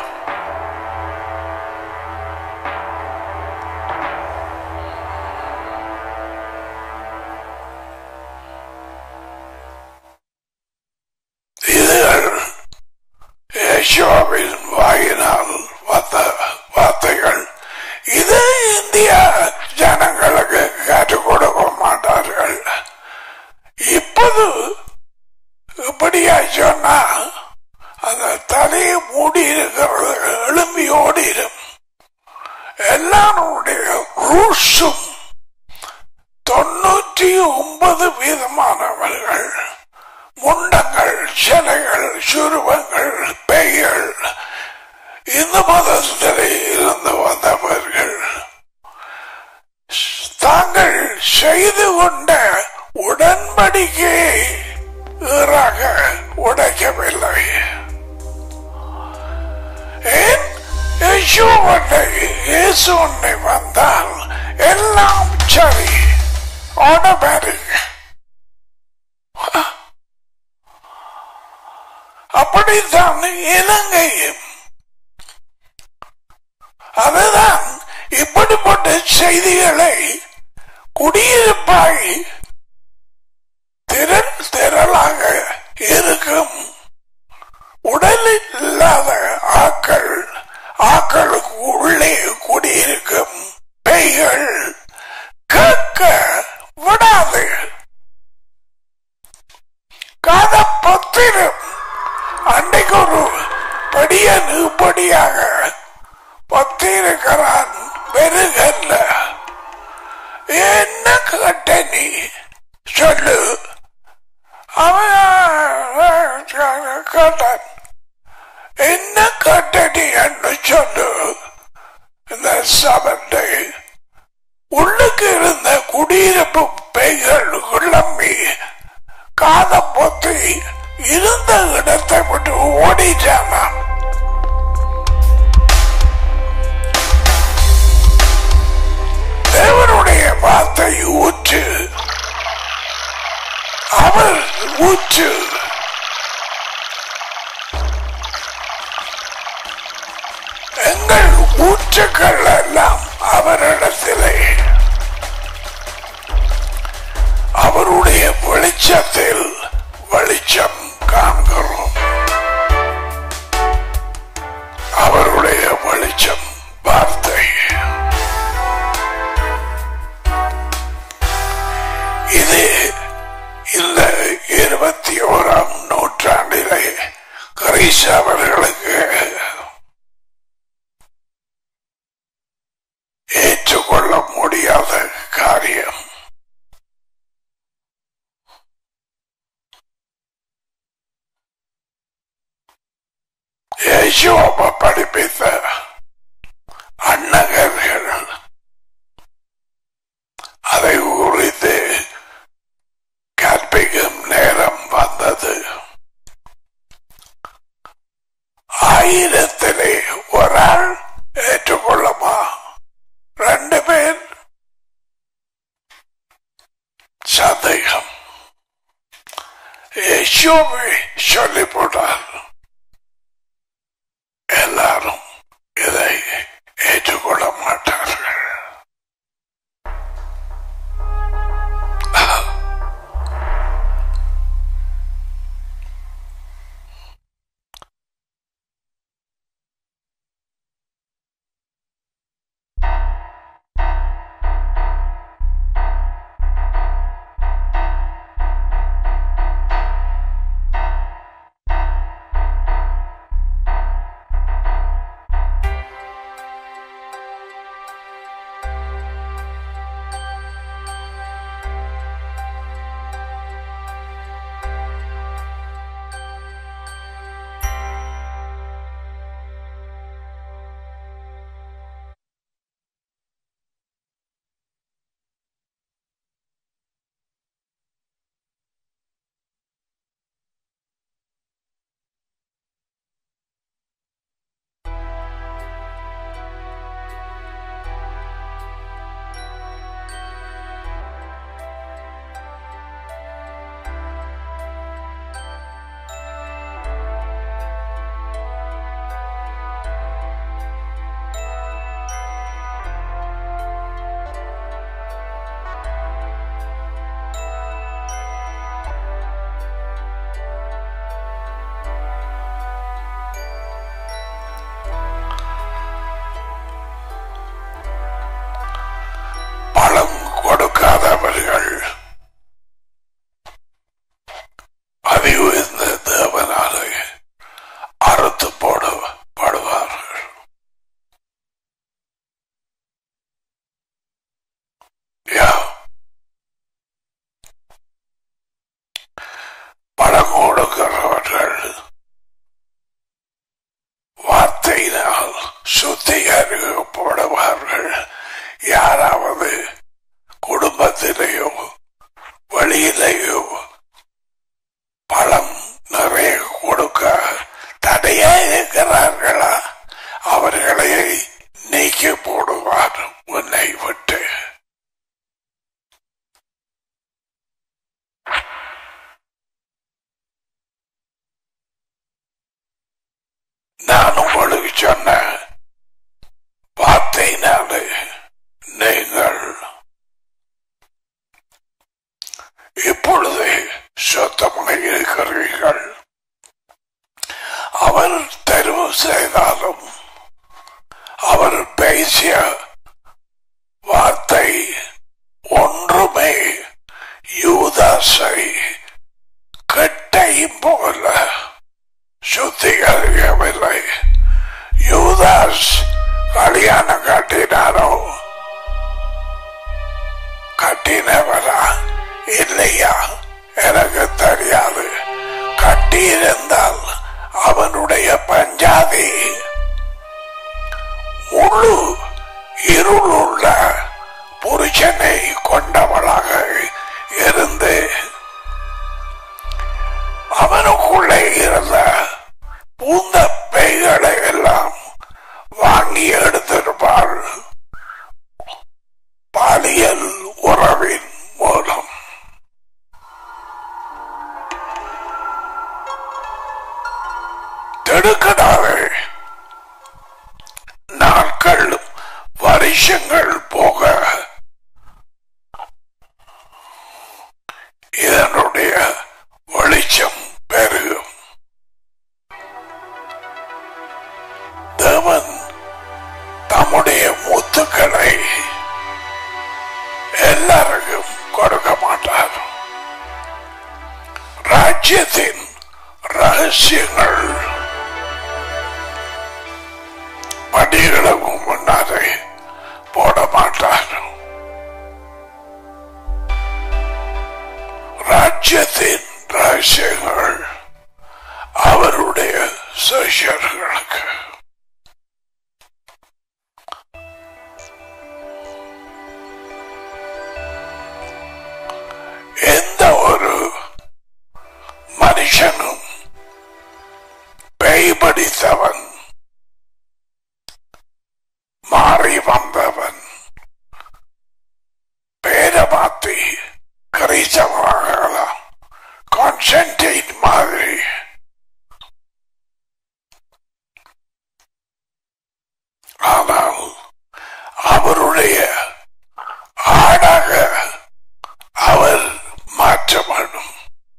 இதுகள் யேசுவின் வாயினால் வந்த வார்த்தைகள் இது இந்திய ஜனங்களுக்கு கற்றுக் கொடுக்க மாட்டார்கள் இப்போது இப்படியா சொன்னா அந்த தலையை மூடி இருக்கிறது எழும்பி ஓடிடும் எல்லாருடைய ரூஷும் தொண்ணூற்றி ஒன்பது வீதமானவர்கள் முண்டங்கள் சிலைகள் சுருவங்கள் பெய்கள் இந்த மதத்திலே இருந்து வந்தவர்கள் தாங்கள் செய்து கொண்ட உடன்படிக்கையை ஈறாக உடைக்கவில்லை ஏன் இயேசு ஒன்றை இயேசு ஒன்றை வந்தால் எல்லாம் சரி ஆட்டோமேட்டிக் அப்படித்தான் இலங்கையும் அதுதான் இப்படிப்பட்ட செய்திகளை குடியிருப்பாய் திரள் திரளாக இருக்கும் உடலில் இல்லாத ஆக்கள் ஆக்களுக்கு உள்ளே குடியிருக்கும் பேய்கள் கேட்க விடாது காத பத்திரம் அன்னைக்கு ஒரு படியன் இப்படியாக பத்திருக்கிறான் பெருகல்ல என்ன கேட்ட நீ சொல்லு அவன் கேட்டான் என்ன கேட்ட நீ என்று சொல்லு இந்த சபண்டை உள்ளுக்கு இருந்த குடியிருப்பு பெய்கள் குழம்பி காத பொத்தி இருந்த இடத்தை விட்டு ஓடிட்டானாம் தேவனுடைய வார்த்தை ஊற்று அவர் ஊற்று எங்கள் ஊற்றுக்கள் எல்லாம் அவரிடத்திலே அவருடைய வெளிச்சத்தில் வெளிச்சம் காண்கிறோம் அவருடைய வெளிச்சம் வார்த்தை இது இந்த இருபத்தி ஓராம் நூற்றாண்டிலே கிறிஸ்தவர்களுக்கு ஏற்றுக்கொள்ள முடியாத காரியம் யேசுவ படிப்பித்த அன்னகர்கள் அதை குறித்து கற்பிக்கும் நேரம் வந்தது ஆயிரத்திலே ஒரு ஆள் ஏற்றுக்கொள்ளுமா ரெண்டு பேர் சந்தேகம் யேசுவை சொல்லி போட்டார் எல்லாரும் இதை ஏற்றுக்கொள்ள மாட்டார்கள் விலை உயர்ந்த தேவனாலே அறுத்து போடப்படுவார்கள் யா பணம் கொடுக்கிறவர்கள் வார்த்தையினால் சுத்திகரிக்கப்படுவார்கள் யாராவது குடும்பத்திலேயோ வழியிலேயோ பழம் நிறைய கொடுக்க தடையா இருக்கிறார்களா அவர்களை நீக்கி போடுவார் உன்னை விட்டு நான் உங்களுக்கு சொன்ன வார்த்தையினாலே நீங்கள் இப்பொழுது சுத்தமாக இருக்கிறீர்கள் அவர் தெரிவு செய்தாலும் அவர் பேசிய வார்த்தை ஒன்றுமே யூதாசை கட்டையும் போல சுத்திகரிக்கவில்லை யூதாஸ் கல்யாணம் கட்டினாரோ கட்டினவரா இல்லையா எனக்கு தெரியாது கட்டியிருந்தால் அவனுடைய பஞ்சாதி முழு இருளுள்ள புருஷனை கொண்டவளாக இருந்து அவனுக்குள்ளே இருந்த பூந்த பெய்களை எல்லாம் வாங்கி எடுத்திருப்பாள் பாலியல் உறவின் மூலம் திடுக்கடாவே நாட்கள் வருஷங்கள் போக இதனுடைய வெளிச்சம் பெருகும் தேவன் தம்முடைய முத்துக்களை எல்லாருக்கும் கொடுக்க மாட்டார் ராஜ்யத்தின் ரகசியங்கள் படிகளுக்கு முன்னாலே போட மாட்டார் ராஜ்யத்தின் ரகசியங்கள் அவருடைய சிஷர்களுக்கு எந்த ஒரு மனுஷனும் பேய் படித்தவன் மாறி வந்தவன் பேரை மாத்தி கிரைச்சவராகலாம் கான்ஸ்டன்டைன் மாதிரி ஆனால் அவருடைய ஆடாக அவர் மாற்ற வேண்டும்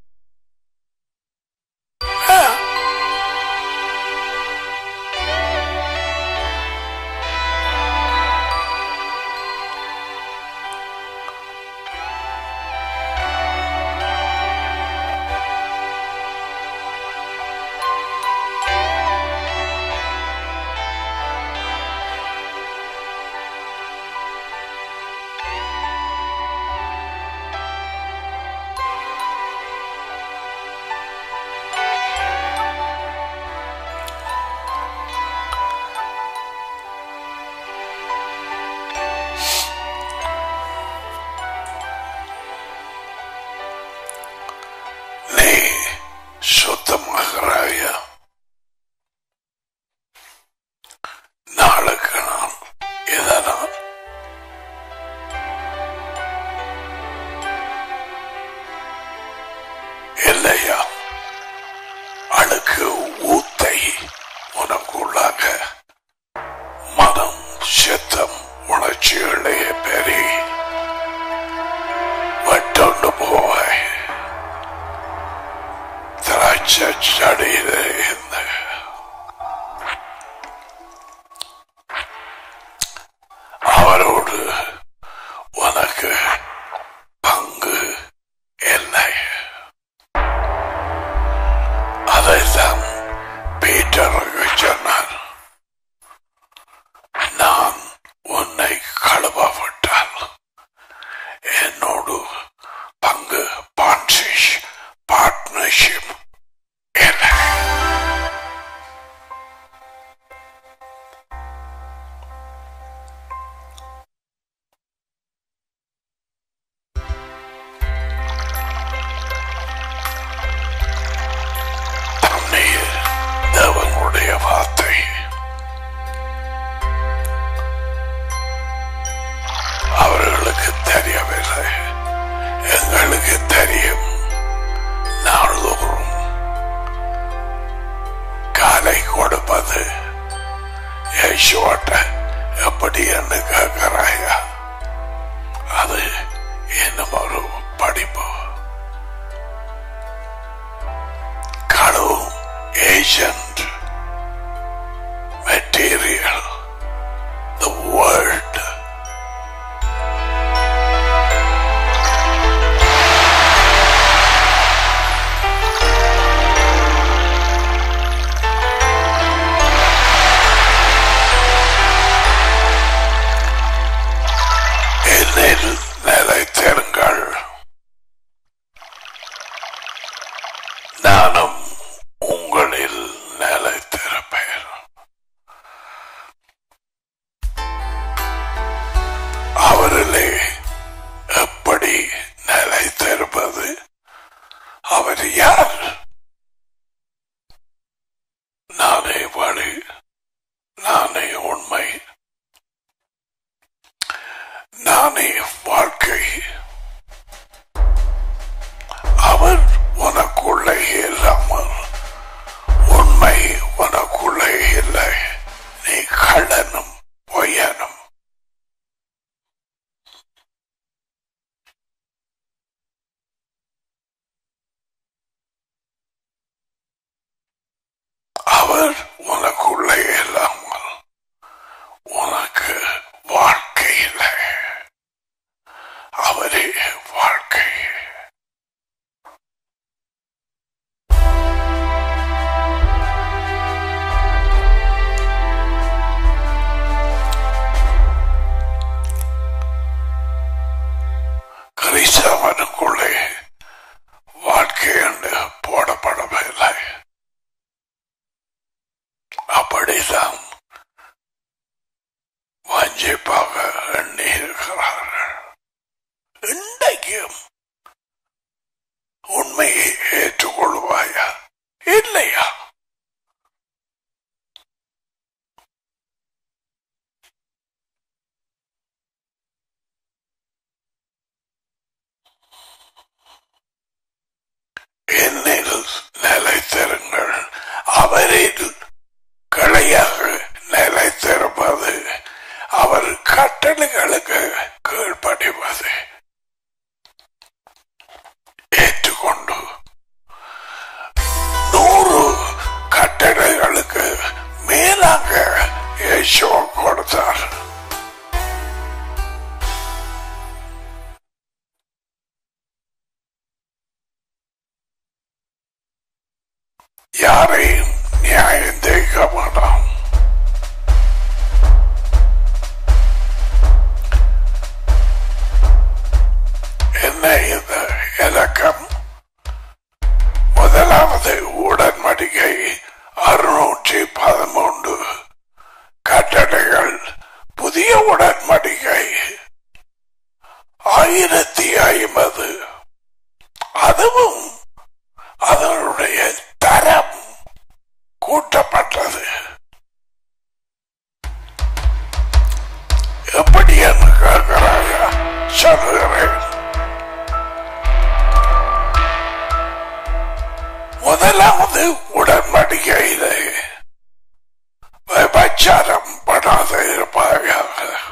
நீ சுத்தமாகிறாயா நாளுக்கு நாள் இதனால் இல்லையா அழுக்கு ஊத்தை உனக்குள்ளாக மனம் சித்தம் உணர்ச்சிகளே பெரி வட்டொண்டு போவாய் திராட்சை செடியிலே இருந்து அவரோடு உனக்கு பங்கு இல்லை அப்படித்தான் பீட்டருக்கு சொன்னார் நான் உன்னை கழுவவிட்டால் என்னோடு பங்கு பான்சிஷ் பார்ட்னர்ஷிப் இல்லை தண்ணீர் தேவனுடைய வார்த்தை அவர்களுக்கு தெரியவில்லை எங்களுக்கு தெரியும் நாள்தோறும் காலை கொடுப்பது யேசுவாட்ட எப்படி என்று கேட்கிறாயா அது இன்னும் ஒரு படிப்பு கடவுள் ஏஜென்ட் மெட்டீரியல் the word என்னில் நிலைத்திருங்கள் நானும் உங்களில் நிலைத்திருப்பேன் அவரிலே எப்படி நிலைத்திருப்பது அவர் யார் நானே வழி நானே உண்மை நானே வாழ்க்கை அவர் உனக்குள்ளே இல்லாமல் உண்மை உனக்குள்ளே இல்லை நீ கள்ளனும் பொய்யனும் அவர் உனக்குள்ளே இல்லாமல் உனக்கு வாழ்க்கை இல்லை அவரே வாழ்க்கை கிறிஸ்தவனுக்குள்ளே வாழ்க்கை என்று போடப்படவில்லை அப்படித்தான் வஞ்சிப்பாக எண்ணி இருக்கிறார்கள் இன்றைக்கும் உண்மையை ஏற்றுக்கொள்வாயா இல்லையா என்னில் நிலைத்திருங்கள் அவரில் கிளையாக நிலைத்திருப்பது அவர் கட்டளைகளுக்கு கீழ்ப்படிவது ஏற்றுக்கொண்டு நூறு கட்டளைகளுக்கு மேலாக இயேசுவ கொடுத்தார் யாரையும் நியாயம் தேய்க்க மாட்டான் என்ன இந்த இலக்கம் முதலாவது உடன்படிக்கை அறுநூற்றி பதிமூன்று கட்டளைகள் புதிய உடன்படிக்கை ஆயிரத்தி ஐம்பது அதுவும் அதனுடைய தரம் கூட்டப்பட்டது எப்படி என்று கேட்கிறாங்க சொல்லுகிறேன் முதலாவது உடன்படிக்கையிலே விபச்சாரம் படாத இருப்பாயாக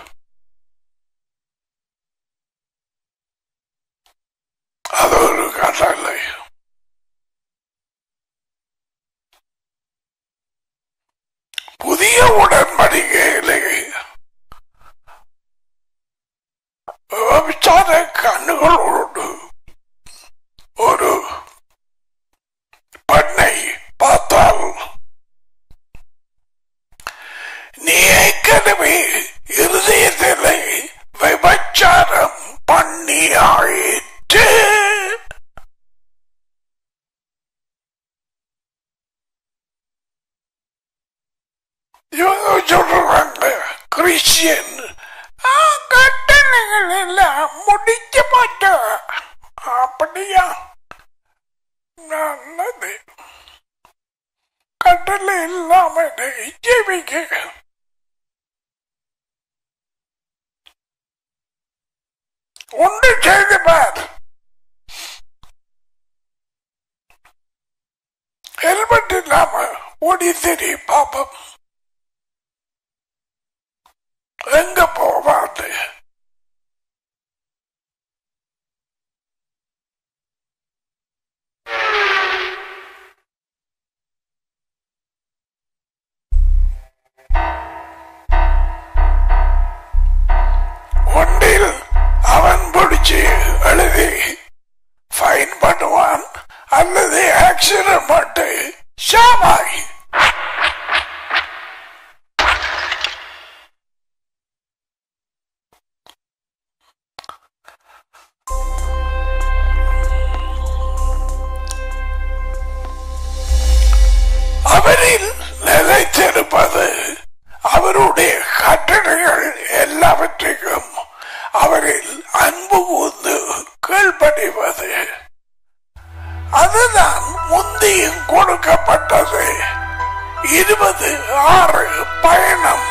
அது ஒரு கட்டளை புதிய உடன்படிக்கையிலே விபச்சார கண்ணுகளோடு ஒரு பெண்ணை பார்த்த இவங்க சொல்றாங்க கிறிஸ்டியன் கட்டளைகள் எல்லாம் முடிக்க மாட்டோம் அப்படியா நல்லது கட்டளை இல்லாம ஜெபிக்க ஒன்று செய்து பார் ஹெல்மெட் இல்லாம ஓடி தெரியும் பாப்பம் எங்க போவாது ஒன்றில் அவன் பிடிச்சு எழுதி ஃபைன் பண்ணுவான் அல்லது ஆக்சிடென்ட் பட்டு ஷாமாய் அவரில் நிலைத்திருப்பது அவருடைய கட்டளைகள் எல்லாவற்றையும் அவரில் அன்பு கூர்ந்து கீழ்ப்படிவது அதுதான் முந்தியும் கொடுக்கப்பட்டது இருபது ஆறு பயணம்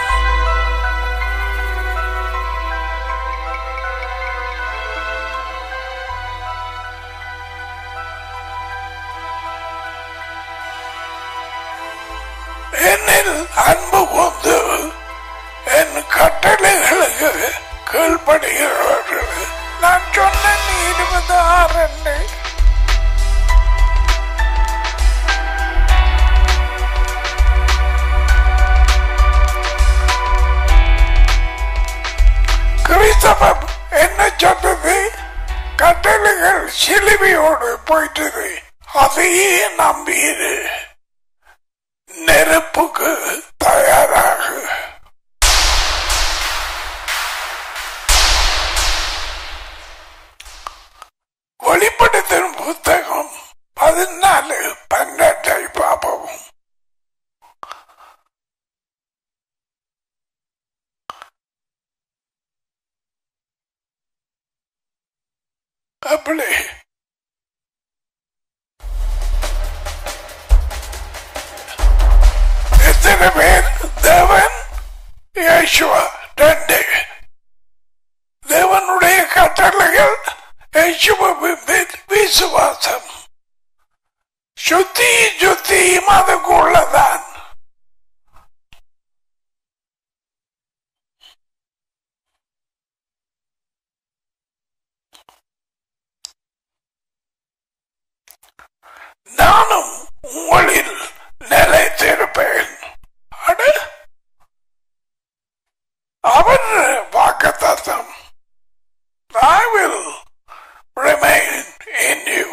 என்னில் அன்பு கொண்டு என் கட்டளைகளுக்கு கீழ்ப்படுகிறவர்கள் நான் சொன்ன இருபது ஆறு கிறிஸ்தவம் என்ன சொன்னது கட்டளைகள் சிலுவையோடு போயிட்டது அதையே நம்பியது நெருப்புக்கு தயாராக வெளிப்படுத்தும் புத்தகம் பதினாலு பன்னெண்டை பார்ப்போம் அப்படி எத்தனை பேர் தேவன் யேசுவா ரெண்டு தேவனுடைய கட்டளைகள் யேசுவின் மேல் விசுவாசம் சுத்தி சுத்தியும் அதுக்குள்ளதான் நானும் உங்களில் நிலைத்திருப்பேன் அட அவர் வாக்குத்தத்தம் I will remain in you.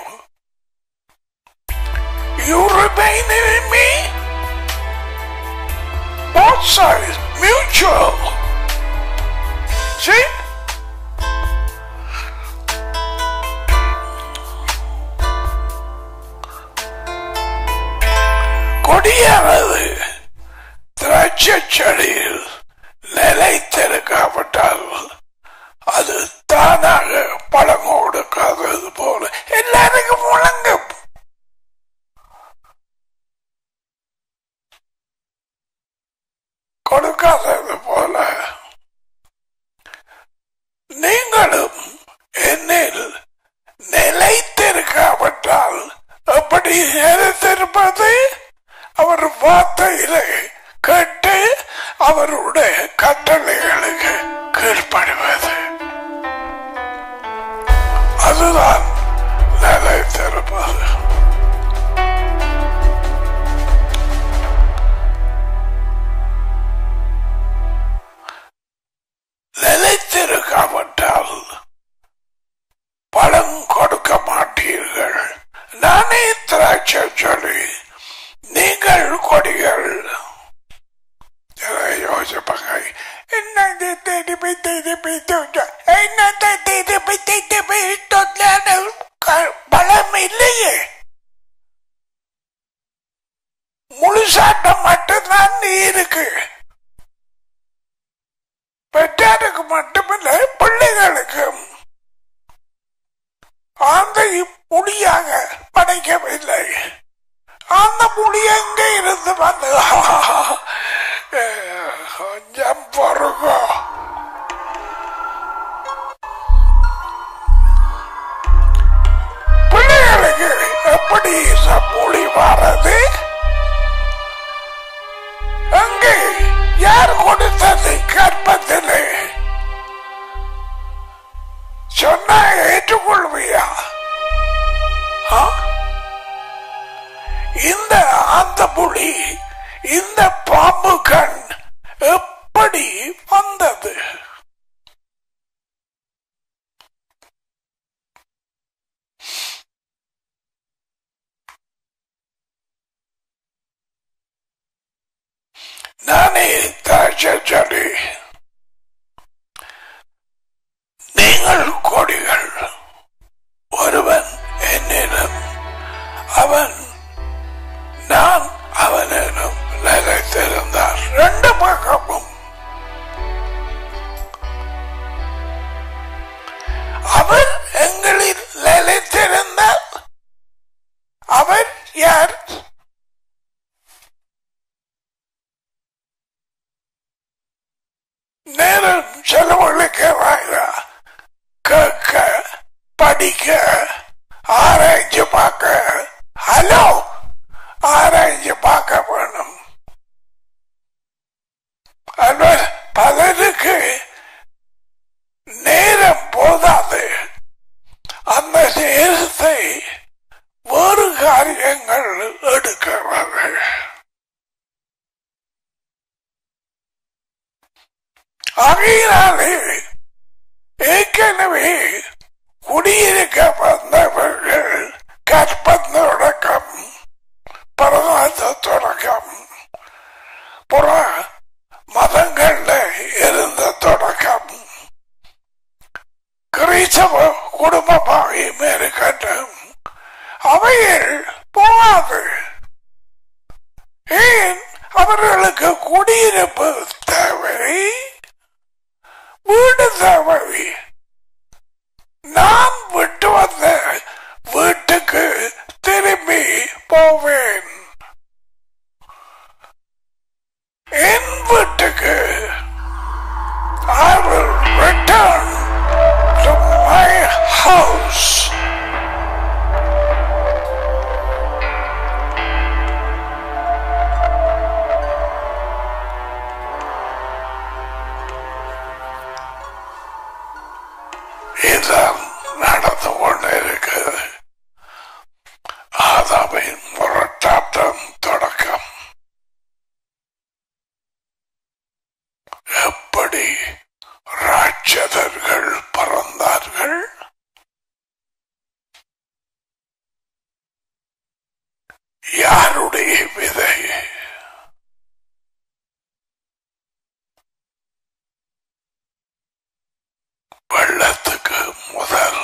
You remain in me. Both sides mutual. See? கொடியானது திராட்சை செடியில் நிலைத்திருக்காவிட்டால் அது தானாக பழம் கொடுக்காதது போல எல்லாருக்கும் முழங்கும் கொடுக்காதது போல நீங்களும் என்னில் நிலைத்திருக்காவிட்டால் எப்படி நிலைத்திருப்பது அவர் வார்த்தையிலே கேட்டு அவருடைய கட்டளைகளுக்கு கீழ்ப்படுவது அதுதான் நிலைத்திருப்பது நிலைத்திருக்காவிட்டால் பழம் கொடுக்க மாட்டீர்கள் நானே திராட்சை சொல்லி நீங்கள் கொடிகள் யோசிப்பாங்க என்னது திருப்பி திருப்பி தூங்க என்னது திருப்பி திருப்பி தொல்லான பலம் இல்லையே முழுசாட்டம் மட்டும்தான் நீ இருக்கு மட்டுமல்ல பிள்ளைகளுக்கும் அந்த புலியாக படைக்கவில்லை அந்த புலி எங்க இருந்து வந்து கொஞ்சம் பொறுங்கோ பிள்ளைகளுக்கு எப்படி புலி வாரது அங்கே யார் கொடுத்தது கற்பத்திலே சொன்னா ஏற்றுக்கொள்வியா ஆ? இந்த அந்த புலி இந்த பாம்பு கண் எப்படி வந்தது நானே தாட்சலி நீங்கள் கொடிகள் ஒருவன் என்னிடம் அவன் நான் அவனிடம் நிலைத்திருந்தார் ரெண்டு பக்கமும் அவர் எங்களில் நிலைத்திருந்தார் அவர் யார் நேரம் செலவழிக்கிறாங்க கேட்க படிக்க ஆராய்ச்சி பார்க்க ஹலோ ஆராய்ச்சி பார்க்க வேணும் அது பலருக்கு நேரம் போதாது அந்த நேரத்தை வேறு காரியங்கள் எடுக்கிறார்கள் ஆகையினாலே ஏற்கனவே குடியிருக்க வந்தவர்கள் கற்பந்த தொடக்கம் பரமாத்த தொடக்கம் புற மதங்கள்ல இருந்த தொடக்கம் கிறிஸ்தவ குடும்பமாக இருக்கட்டும் அவைகள் போகாது ஏன் அவர்களுக்கு குடியிருப்பு தேவை வீடு தேவை நான் விட்டு வந்த வீட்டுக்கு திரும்பி போவேன் என் வீட்டுக்கு I will return to my house. இதுதான் நடந்து கொண்டிருக்கிறது ஆதாமின் முரட்டாட்டம் தொடக்கம் எப்படி ராட்சதர்கள் பறந்தார்கள் யாருடைய விதை வெள்ளத்துக்கு முதல்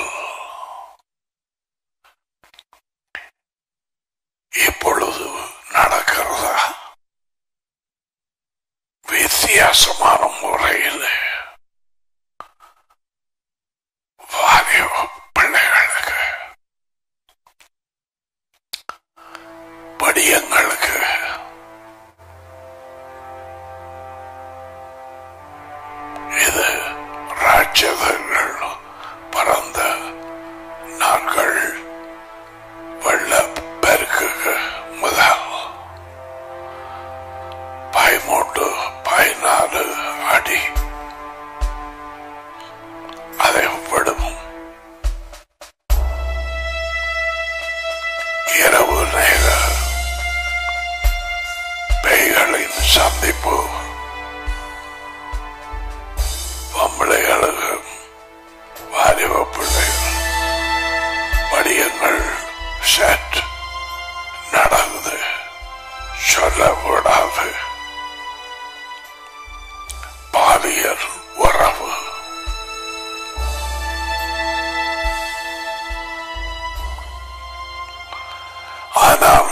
இப்பொழுது நடக்கிறதா வித்தியாசமான முறையில் வாலிப பிள்ளைகளுக்கு படியங்களுக்கு இது ராட்சதர்கள் பறந்த நாட்கள் வெள்ள பெருக்கு முதல் பதிமூன்று பதினாலு அடி அதை விடும் இரவு நேர பேய்களின் சந்திப்பு பொம்பளைகளுக்கு வாலிப பிள்ளைகள் படியங்கள் செட் நடந்து சொல்லக்கூடாது பாலியல் உறவு ஆனால்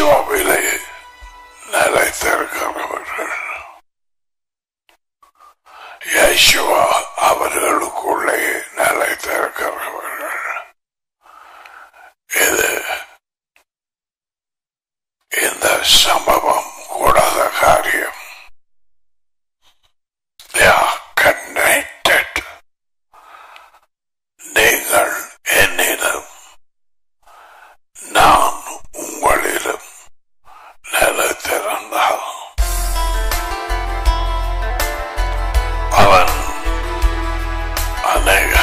இயேசுவிலே நிலைத்திருக்கிறவர்கள் யேசுவா அவர்களுக்குள்ளே நிலைத்திருக்கிறவர்கள் இது இந்த சம்பவம் கூடாத காரியம் They are connected. நீங்கள் என்னிடம் நான் உங்களிடம் நிலைத்திருந்தால் அவன் அநேக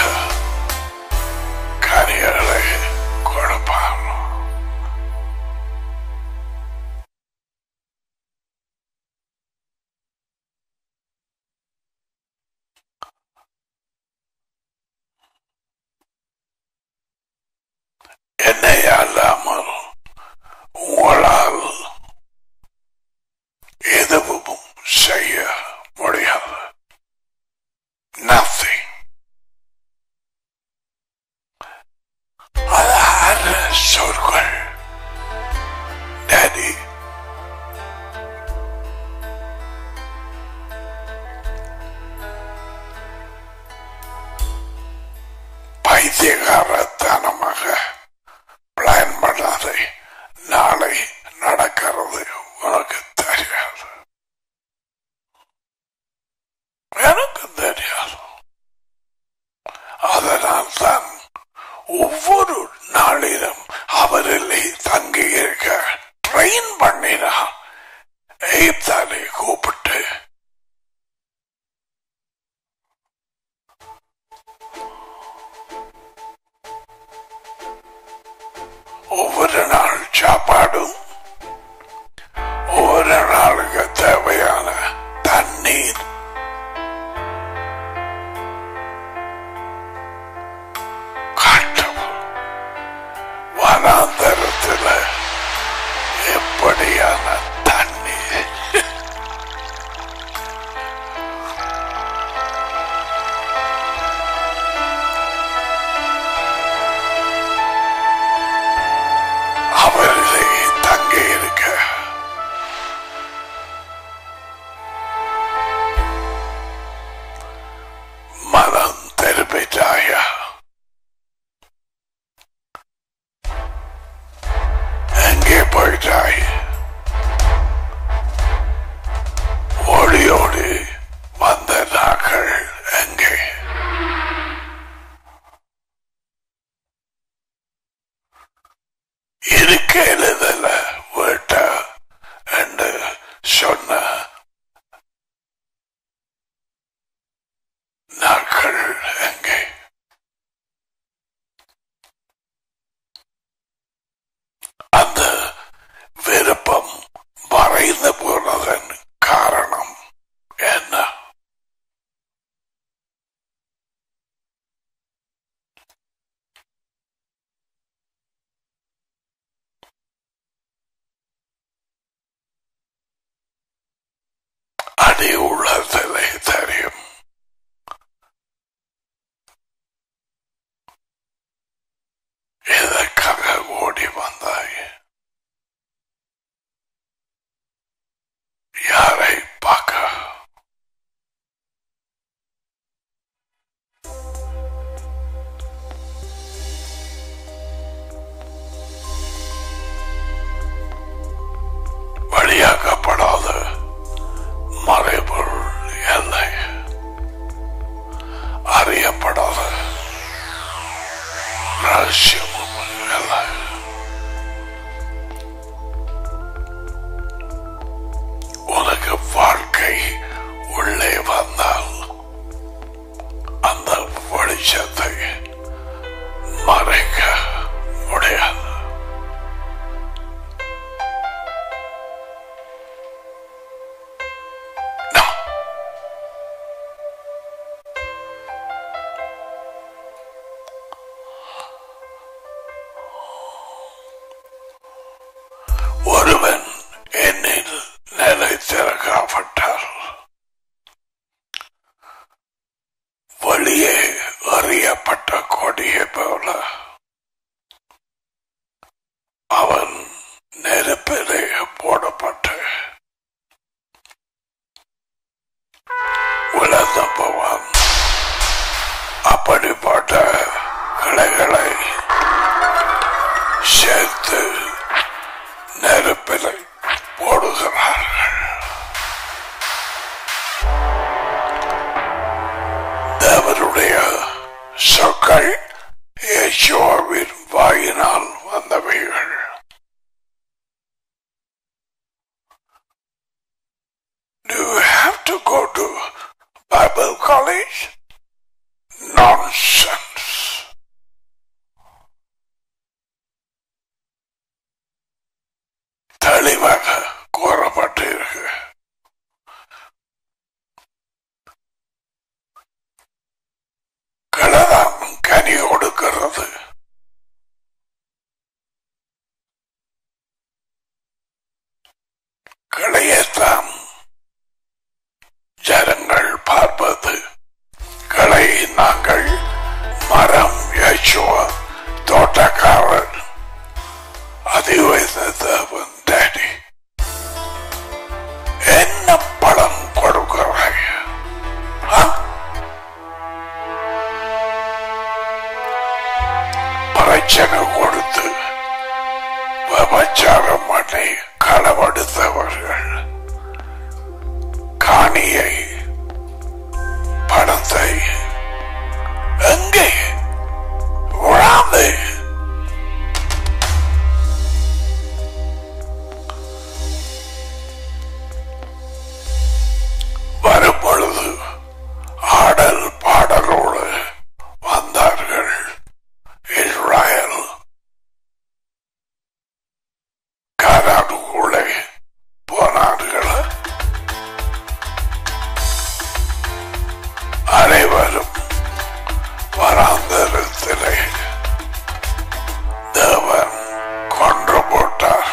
காரியங்களை கொடுப்பான் என்னை அல்லாமல் உங்களால் எதுவும் செய்ய முடியாது nothing அது ஆறு சொற்கள் டேடி பைத்தியகாரத்தனமாக பிளான் பண்ணாதே நாளை நடக்கிறது உனக்கு தெரியாது எனக்கு தெரியாது அதனால் தான் ஒவ்வொரு நாளிலும் அவரிலே தங்கி இருக்க ட்ரெயின் பண்ணினான் எய்ப்தாலை கூப்பிட்டு ஒவ்வொரு நாள் சாப்பாடும் ஒவ்வொரு நாளுக்கு தேவையான தண்ணீர் காட்டவும் வனாந்தரத்தில் எப்படியான தண்ணீர் அவர்களே தங்கி இருக்க மனம் திரும்பிட்டாயா எங்கே போயிட்டாய் ஓடி ஓடி வந்த நாட்கள் எங்கே இருக்க எழுதல வீட்ட என்று சொன்ன நாட்கள் எங்கே அந்த விருப்பம் மறைந்து போனதன் காரணம் என்ன அடி உள்ளதிலே தெரியும் எதற்காக ஓடி வந்தாய் யாரை பார்க்க வழியாக்கப்படாத மறைபொருள் எல்லை அறியப்படாத ரகசியமும் இல்லை உனக்கு வாழ்க்கை உள்ளே வந்தால் அந்த வெளிச்சத்தை மறைக்க முடியாது No. ஒருவன் என்னில் நிலைத்திறக்கப்பட்டார் வெளியே அறியப்பட்ட கொடியை போல அவன் நெருப்பிலே போடப்பட்டு விளந்த போவான் foolish nonsense. தெளிவாக கூறப்பட்டிருக்கு கடதான் கனி கொடுக்கிறது களையத்தான் ஜனங்கள் பார்ப்பது களை நாங்கள் மரம் யசுவ தோட்டக்காரன் அதிவைத்த தேவன் டேடி என்ன பழம் கொடுக்கிறாய் ஆ? பிரச்சனை கொடுத்து விபச்சாரம் பண்ணி களவெடுத்தவர்கள் காணியை பணத்தை எங்கே விழாந்து வரும் பொழுது ஆடல் பாடலோடு வந்தார்கள் இஸ்ராயல் காரானுக்குள்ளே போனார்கள் அனைவரும் வராந்தரத்திலே தேவன் கொன்று போட்டார்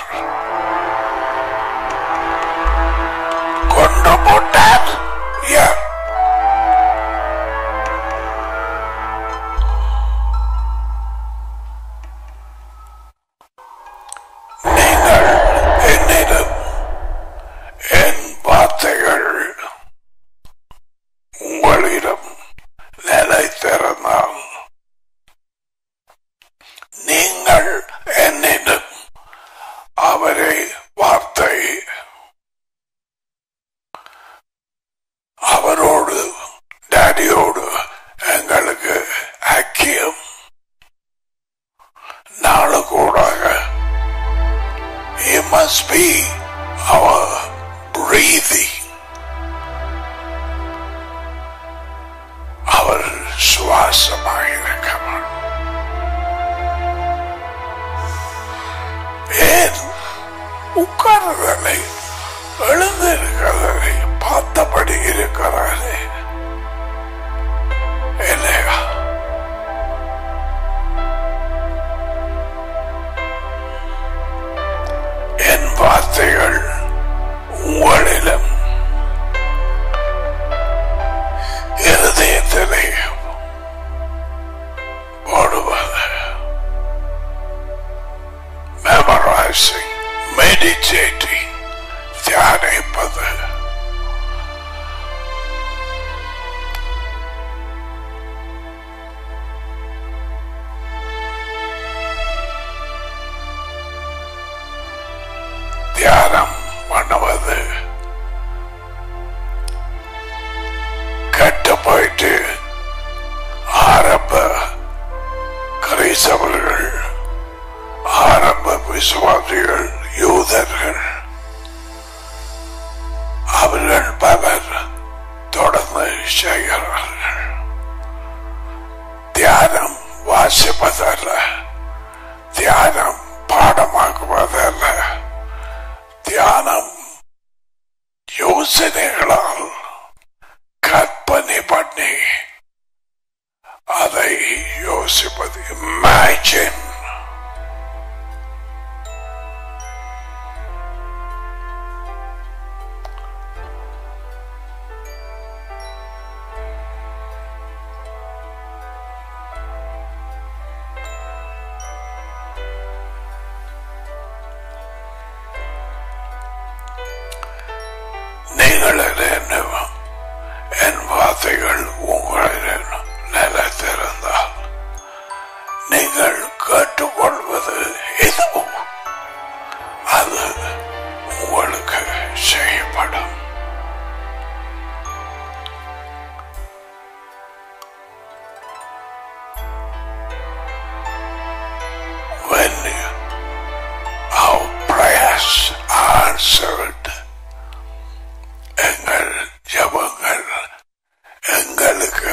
கொன்று போட்டார் Yeah. நீங்கள் என்னிடம் என் வார்த்தைகள் உங்களிடம் நிலைத்திருந்தால் நீங்கள் என்னிடம் அவரை வார்த்தை அவரோடு டேடியோடு எங்களுக்கு ஐக்கியம் நாளு கூடாக He must be our breathing. அவர் சுவாசமாக இருக்கவர் ஏன் உட்கார்றதை எழுந்திருக்கிறதை பார்த்தபடி இருக்கிறாரே இல்லையா என் வார்த்தைகள் உங்களிடம் இருதயத்திலே போடுவது மெமரைசிங் மெடிடேட்டிங் தியானிப்பது தியானம் பண்ணுவது கெட்டு போயிட்டு ஆரம்ப கிரைசவர்கள் ஆரம்ப விசுவாசிகள் யூதர்கள் அவர்கள் பலர் தொடர்ந்து செய்கிறார்கள் தியானம் வாசிப்பதல்ல தியானம் பாடமாக்குவதல்ல தியானம் யோசனைகளால் கற்பனை பண்ணி அதை யோசிப்பது இமேஜின் நீங்கள் என்ன என் வார்த்தைகள் உங்களிடம் நிலைத்திருந்தால் நீங்கள் கேட்டுக்கொள்வது எதுவும் அது உங்களுக்கு செய்யப்படும் When our prayers are answered, எங்கள் ஜபங்கள் எங்களுக்கு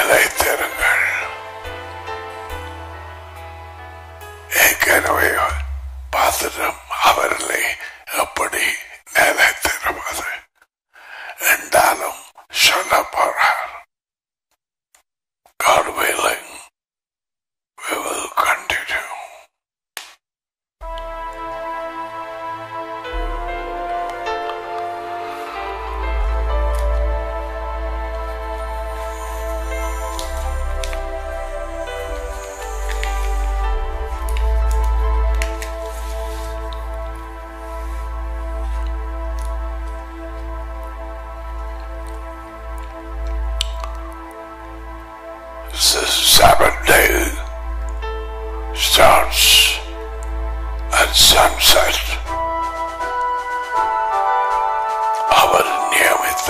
நிலைத்திருங்கள் ஏற்கனவே பாத்திரம் அவர்களை எப்படி நிலைத்திருப்பது என்றாலும் சொல்ல போறார் God willing, we will continue. The Sabbath day starts at sunset. அவர் நியமித்த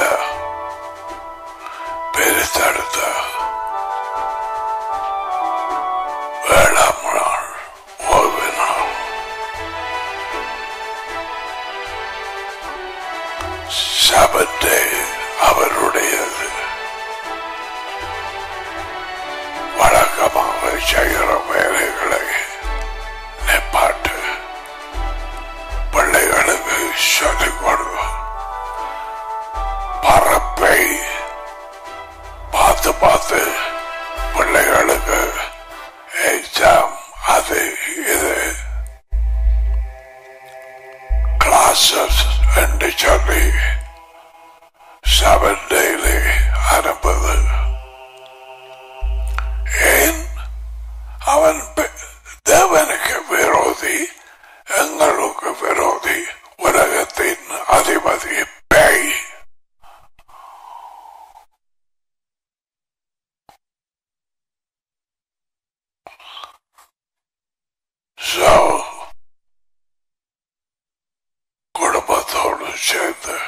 பெருத்தெடுத்த ஏழாம் நாள் ஓய்வு நாள் Sabbath day அவருடையது வழக்கமாக செய்கிற வேலைகளை நிப்பாட்டு பிள்ளைகளுக்கு சொல்லிக் கொடு பரப்பை பார்த்து பார்த்து பிள்ளைகளுக்கு எக்ஸாம் அது இது கிளாஸஸ் என்று சொல்லி செவன் டெய்லி அனுப்புது ஏன் அவன் பெ- தேவனுக்கு விரோதி எங்களுக்கு விரோதி உலகத்தின் அதிபதி பேய் So, குடும்பத்தோடு சேர்ந்து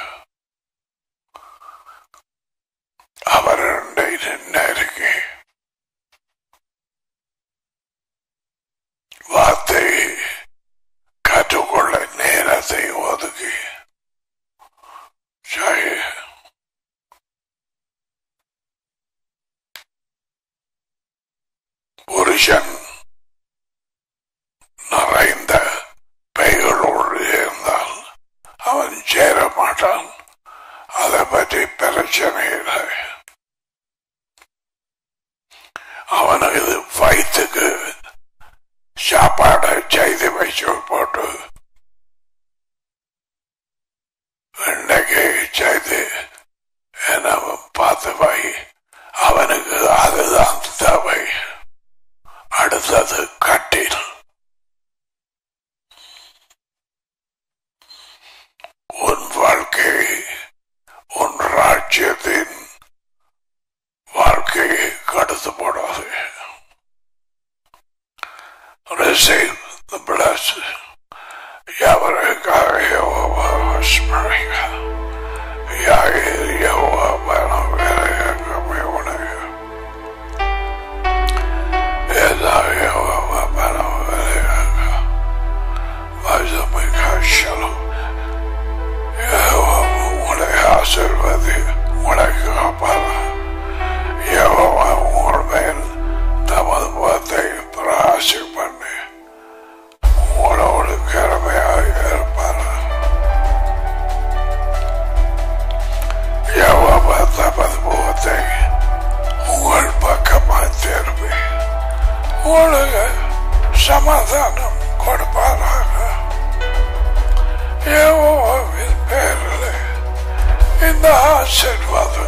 அவர் நெருங்கி வார்த்தை கற்றுக்கொள்ள நேரத்தை ஒதுக்கி சரி புருஷன் நிறைந்த பெய்களோடு இருந்தால் அவன் சேர மாட்டான் அதை பற்றி பிரச்சனை இல்லை அவனுக்கு இது வயிற்றுக்கு சாப்பாடை செய்து வச்சு போட்டு இன்னைக்கு செய்து என்ன பார்த்து வை அவனுக்கு அதுதான் தேவை அடுத்தது கட்டில் உன் வாழ்க்கை உன் ராஜ்யத்தின் வாழ்க்கையை கடத்து போடாது receive the blessing. யாவருக்காக Jehovah ஸ்மரிக்க. யாயிர் Jehovah பலம் வேலையாகவே உனக்கு. எல்லா யெகோவா பலம் வேலையாக. வசமிக்க ஷலம். யெகோவா உங்களை ஆசீர்வதி, உங்களை காப்பாரா. யெகோவா உங்கள் மேல் தமது முகத்தை பிரகாசி பண்ணி உங்களோடு கருமையாக இருப்பார் யெகோவா தமது முகத்தை உங்கள் பக்கமாக திரும்பி உங்களுக்கு சமாதானம் கொடுப்பாராக யெகோவாவின் பேரில் இந்த ஆசீர்வாதம்